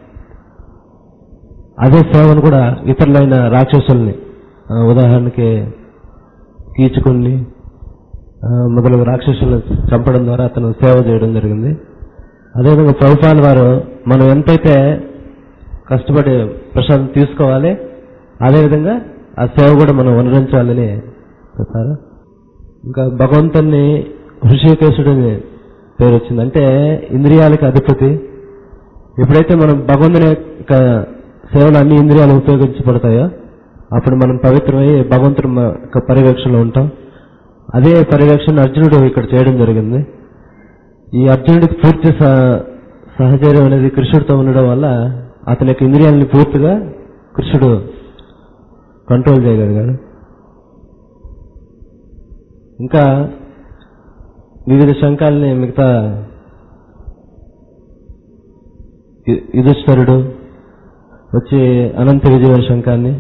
అదే సేవను కూడా ఇతరులైన రాక్షసుల్ని ఆ, ఉదాహరణకి కీచుకుని ఆ, మొదలగు రాక్షసులను చంపడం ద్వారా అతను సేవ చేయడం జరిగింది అదేవిధంగా ప్రభుపాల్ వారు మనం ఎంతైతే కష్టపడి ప్రసాదం తీసుకోవాలి అదేవిధంగా ఆ సేవ కూడా మనం వనరించాలని చెప్పారు ఇంకా భగవంతుని హృషికేశుడని పేరు వచ్చింది అంటే ఇంద్రియాలకు అధిపతి ఎప్పుడైతే మనం భగవంతుని యొక్క సేవలు అన్ని ఇంద్రియాలు ఉపయోగించబడతాయో అప్పుడు మనం పవిత్రమై భగవంతుడి మ- యొక్క పర్యవేక్షణలో ఉంటాం అదే పర్యవేక్షణ అర్జునుడు ఇక్కడ చేయడం జరిగింది ఈ అర్జునుడికి పూర్తి స- సహచర్యం అనేది కృష్ణుడితో ఉండడం వల్ల అతని యొక్క ఇంద్రియాలని పూర్తిగా కృష్ణుడు కంట్రోల్ చేయగలిగాడు ఇంకా వివిధ శంఖాలని మిగతా యు- యుధిష్ఠరుడు వచ్చి అనంత విజయ శంఖాన్ని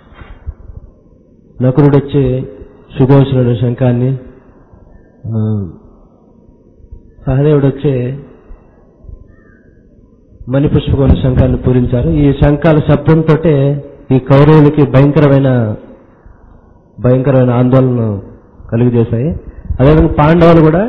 నకులుడు వచ్చి సుఘోషణుడు శంఖాన్ని ఆ, సహదేవుడు వచ్చి మణిపుష్పకోణ శంఖాన్ని పూరించారు ఈ శంఖాల శబ్దంతో ఈ కౌరవులకి భయంకరమైన భయంకరమైన ఆందోళన కలుగజేశాయి అదేవిధంగా పాండవులు కూడా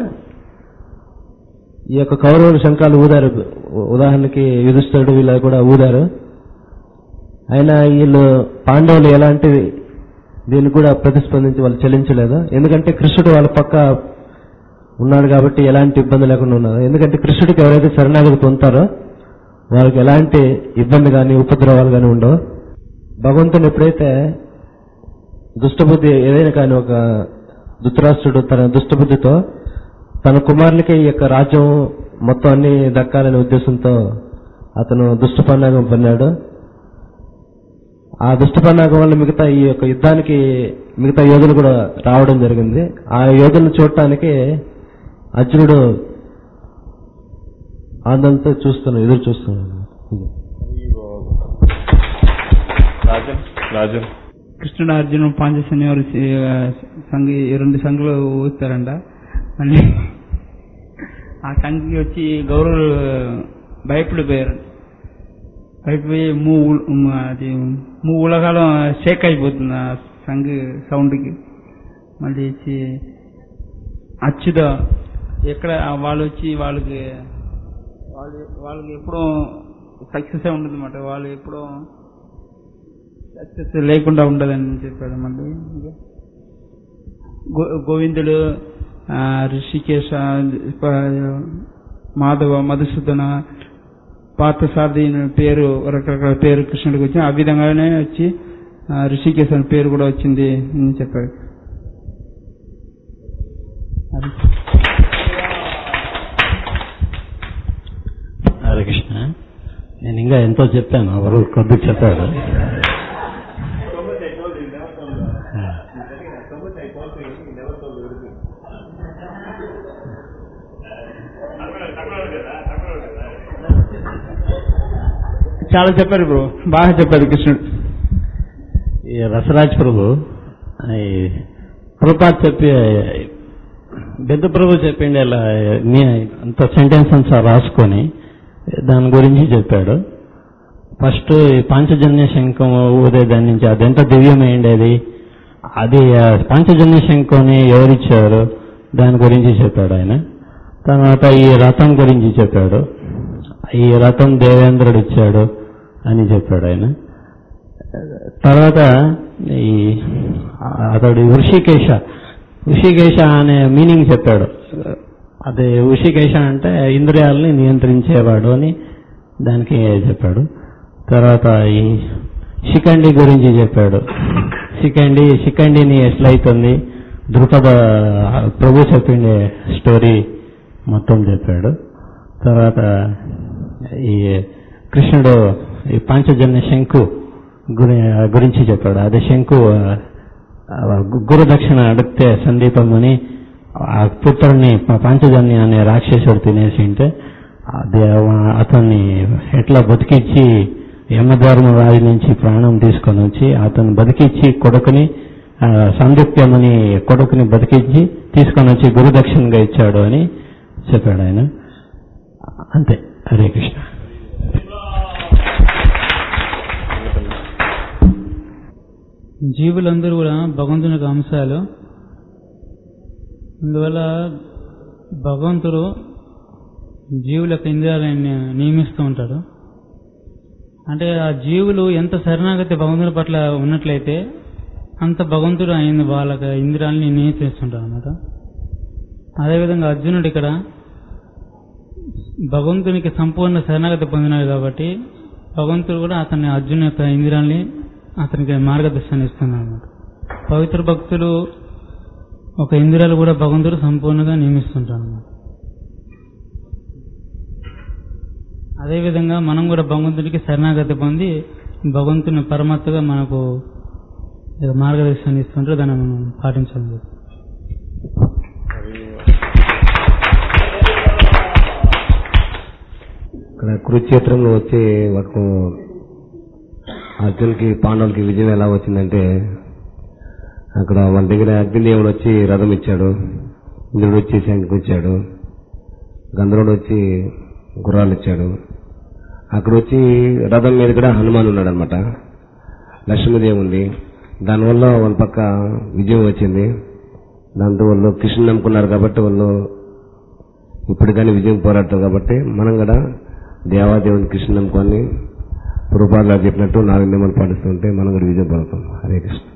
ఈ యొక్క కౌరవుల శంఖాలు ఊదారు ఉదాహరణకి యుధిష్ఠరుడు వీళ్ళ కూడా ఊదారు అయినా వీళ్ళు పాండవులు ఎలాంటి దీనికి కూడా ప్రతిస్పందించి వాళ్ళు చెల్లించలేదు ఎందుకంటే కృష్ణుడు వాళ్ళ పక్క ఉన్నాడు కాబట్టి ఎలాంటి ఇబ్బంది లేకుండా ఉన్నారు ఎందుకంటే కృష్ణుడికి ఎవరైతే శరణాగతి పొందుతారో వాళ్ళకి ఎలాంటి ఇబ్బంది కానీ ఉపద్రవాలు కానీ ఉండవు భగవంతుని ఎప్పుడైతే దుష్టబుద్ధి ఏదైనా కానీ ఒక ధృతరాష్ట్రుడు తన దుష్టబుద్ధితో తన కుమారులకి ఈ యొక్క రాజ్యం మొత్తం అన్ని దక్కాలనే ఉద్దేశంతో అతను దుష్ట పన్నాగం పన్నాడు ఆ దుష్ట పన్నాగం వల్ల మిగతా ఈ యొక్క యుద్ధానికి మిగతా యోధులు కూడా రావడం జరిగింది ఆ యోధులను చూడటానికి అర్జునుడు ఆనందంతో చూస్తున్నాడు ఎదురు చూస్తున్నాడు రాజన్ రాజన్ కృష్ణుడు అర్జునుడు పాంచజన్యం వారు సంగి ఈ రెండు సంఘులు ఊస్తారంట మళ్ళీ ఆ సంఘికి వచ్చి గౌరవులు భయపడిపోయారు భయపడిపోయి మూ ఉ- ఉమ్, అది మూ ఉలగాలం షేక్ అయిపోతుంది ఆ సంఘి సౌండ్కి మళ్ళీ వచ్చి అచ్యుత ఎక్కడ వాళ్ళు వచ్చి వాళ్ళకి వాళ్ళు వాళ్ళకి ఎప్పుడూ సక్సెస్ ఉంటుంది అన్నమాట వాళ్ళు ఎప్పుడూ సక్సెస్ లేకుండా ఉండదని చెప్పాడు మళ్ళీ ఇంకా గో- గోవిందుడు ఆ, ఋషికేశ ప- మాధవ మధుసూదన పార్థసారథి అనే పేరు రకరకాల పేరు కృష్ణుడికి వచ్చింది ఆ విధంగానే వచ్చి ఆ, ఋషికేశ్ అనే పేరు కూడా వచ్చింది అని చెప్పాడు అది హరే కృష్ణ నేను ఇంకా ఎంతో చెప్పాను ఎవరు కొద్ది చెప్పాడు చాలా చెప్పారు బ్రో బాగా చెప్పారు కృష్ణుడు ఈ రసరాజ్ ప్రభు ఈ ప్రభుపాద్ చెప్పి పెద్ద ప్రభు చెప్పిండి ఇలా మీ అంత సెంటెన్స్ అంతా రాసుకొని దాని గురించి చెప్పాడు ఫస్ట్ ఈ పాంచజన్య శంఖం ఊదే దాని నుంచి అదెంత దివ్యమైండేది అది ఆ పాంచజన్య శంఖంని ఎవరిచ్చారు దాని గురించి చెప్పాడు ఆయన తర్వాత ఈ రథం గురించి చెప్పాడు ఈ రథం దేవేంద్రుడు ఇచ్చాడు అని చెప్పాడు ఆయన తర్వాత ఈ అతడు ఋషికేశ ఋషికేశ అనే మీనింగ్ చెప్పాడు అదే ఋషికేశ అంటే ఇంద్రియాలని నియంత్రించేవాడు అని దానికి చెప్పాడు తర్వాత ఈ శిఖండి గురించి చెప్పాడు శిఖండి శిఖండిని ఎట్లయితుంది ద్రుపద ప్రభు చెప్పిండే స్టోరీ మొత్తం చెప్పాడు తర్వాత ఈ కృష్ణుడు ఈ పాంచజన్య శంకు గురి గురించి చెప్పాడు అదే శంకు ఆ, గు- గురు దక్షిణ అడిగితే సందీపముని ఆ పుత్రుని ప- పాంచజన్య అనే రాక్షసుడు తినేసి ఉంటే అది ఆ- అతన్ని ఎట్లా బతికించి యమధర్మ రాజు నుంచి ప్రాణం తీసుకొని వచ్చి అతను బతికించి కొడుకుని ఆ, సందీప్యమని కొడుకుని బతికించి తీసుకొని వచ్చి గురుదక్షిణగా ఇచ్చాడు అని చెప్పాడు ఆయన అంతే హరే కృష్ణ జీవులందరూ కూడా భగవంతుని యొక్క అంశాలు అందువల్ల భగవంతుడు జీవుల యొక్క ఇంద్రియాలను ని- నియమిస్తూ ఉంటాడు అంటే ఆ జీవులు ఎంత శరణాగతి భగవంతుని పట్ల ఉన్నట్లయితే అంత భగవంతుడు ఆయన వాళ్ళ ఇంద్రియాలని నియంత్రిస్తుంటాడు అనమాట అదేవిధంగా అర్జునుడు ఇక్కడ భగవంతునికి సంపూర్ణ శరణాగతి పొందినాడు కాబట్టి భగవంతుడు కూడా అతని అర్జున్ యొక్క ఇంద్రియాల్ని అతనికి మార్గదర్శనం ఇస్తున్నాడు అన్నమాట పవిత్ర భక్తులు ఒక ఇంద్రియాలు కూడా భగవంతుడు సంపూర్ణంగా నియమిస్తుంటాడు అన్నమాట అదేవిధంగా మనం కూడా భగవంతుడికి శరణాగతి పొంది భగవంతుని పరమాత్మగా మనకు ఏదో మార్గదర్శనం ఇస్తుంటే దాన్ని మనం పాటించాలి ఇక్కడ కురుక్షేత్రంలో వచ్చే వరకు అర్జున్కి పాండవులకి విజయం ఎలా వచ్చిందంటే అక్కడ వాళ్ళ దగ్గర అగ్నిదేవుడు వచ్చి రథం ఇచ్చాడు ఇంద్రుడు వచ్చి శంఖం ఇచ్చాడు గంధర్వుడు వచ్చి గుర్రాలు ఇచ్చాడు అక్కడ వచ్చి రథం మీద కూడా హనుమాన్ ఉన్నాడు అనమాట లక్ష్మీదేవి ఉంది దానివల్ల వాళ్ళ పక్క విజయం వచ్చింది దాంతో వాళ్ళు కృష్ణుని నమ్ముకున్నారు కాబట్టి వాళ్ళు ఇప్పుడు కానీ విజయం పోరాడతారు కాబట్టి మనం కూడా దేవాదేవుని కృష్ణ నమ్ముకొని పురుపాడులా చెప్పినట్టు నాలుగు నియమాలు పాటిస్తుంటే మనం కూడా విజయం పొందుతాం హరే కృష్ణ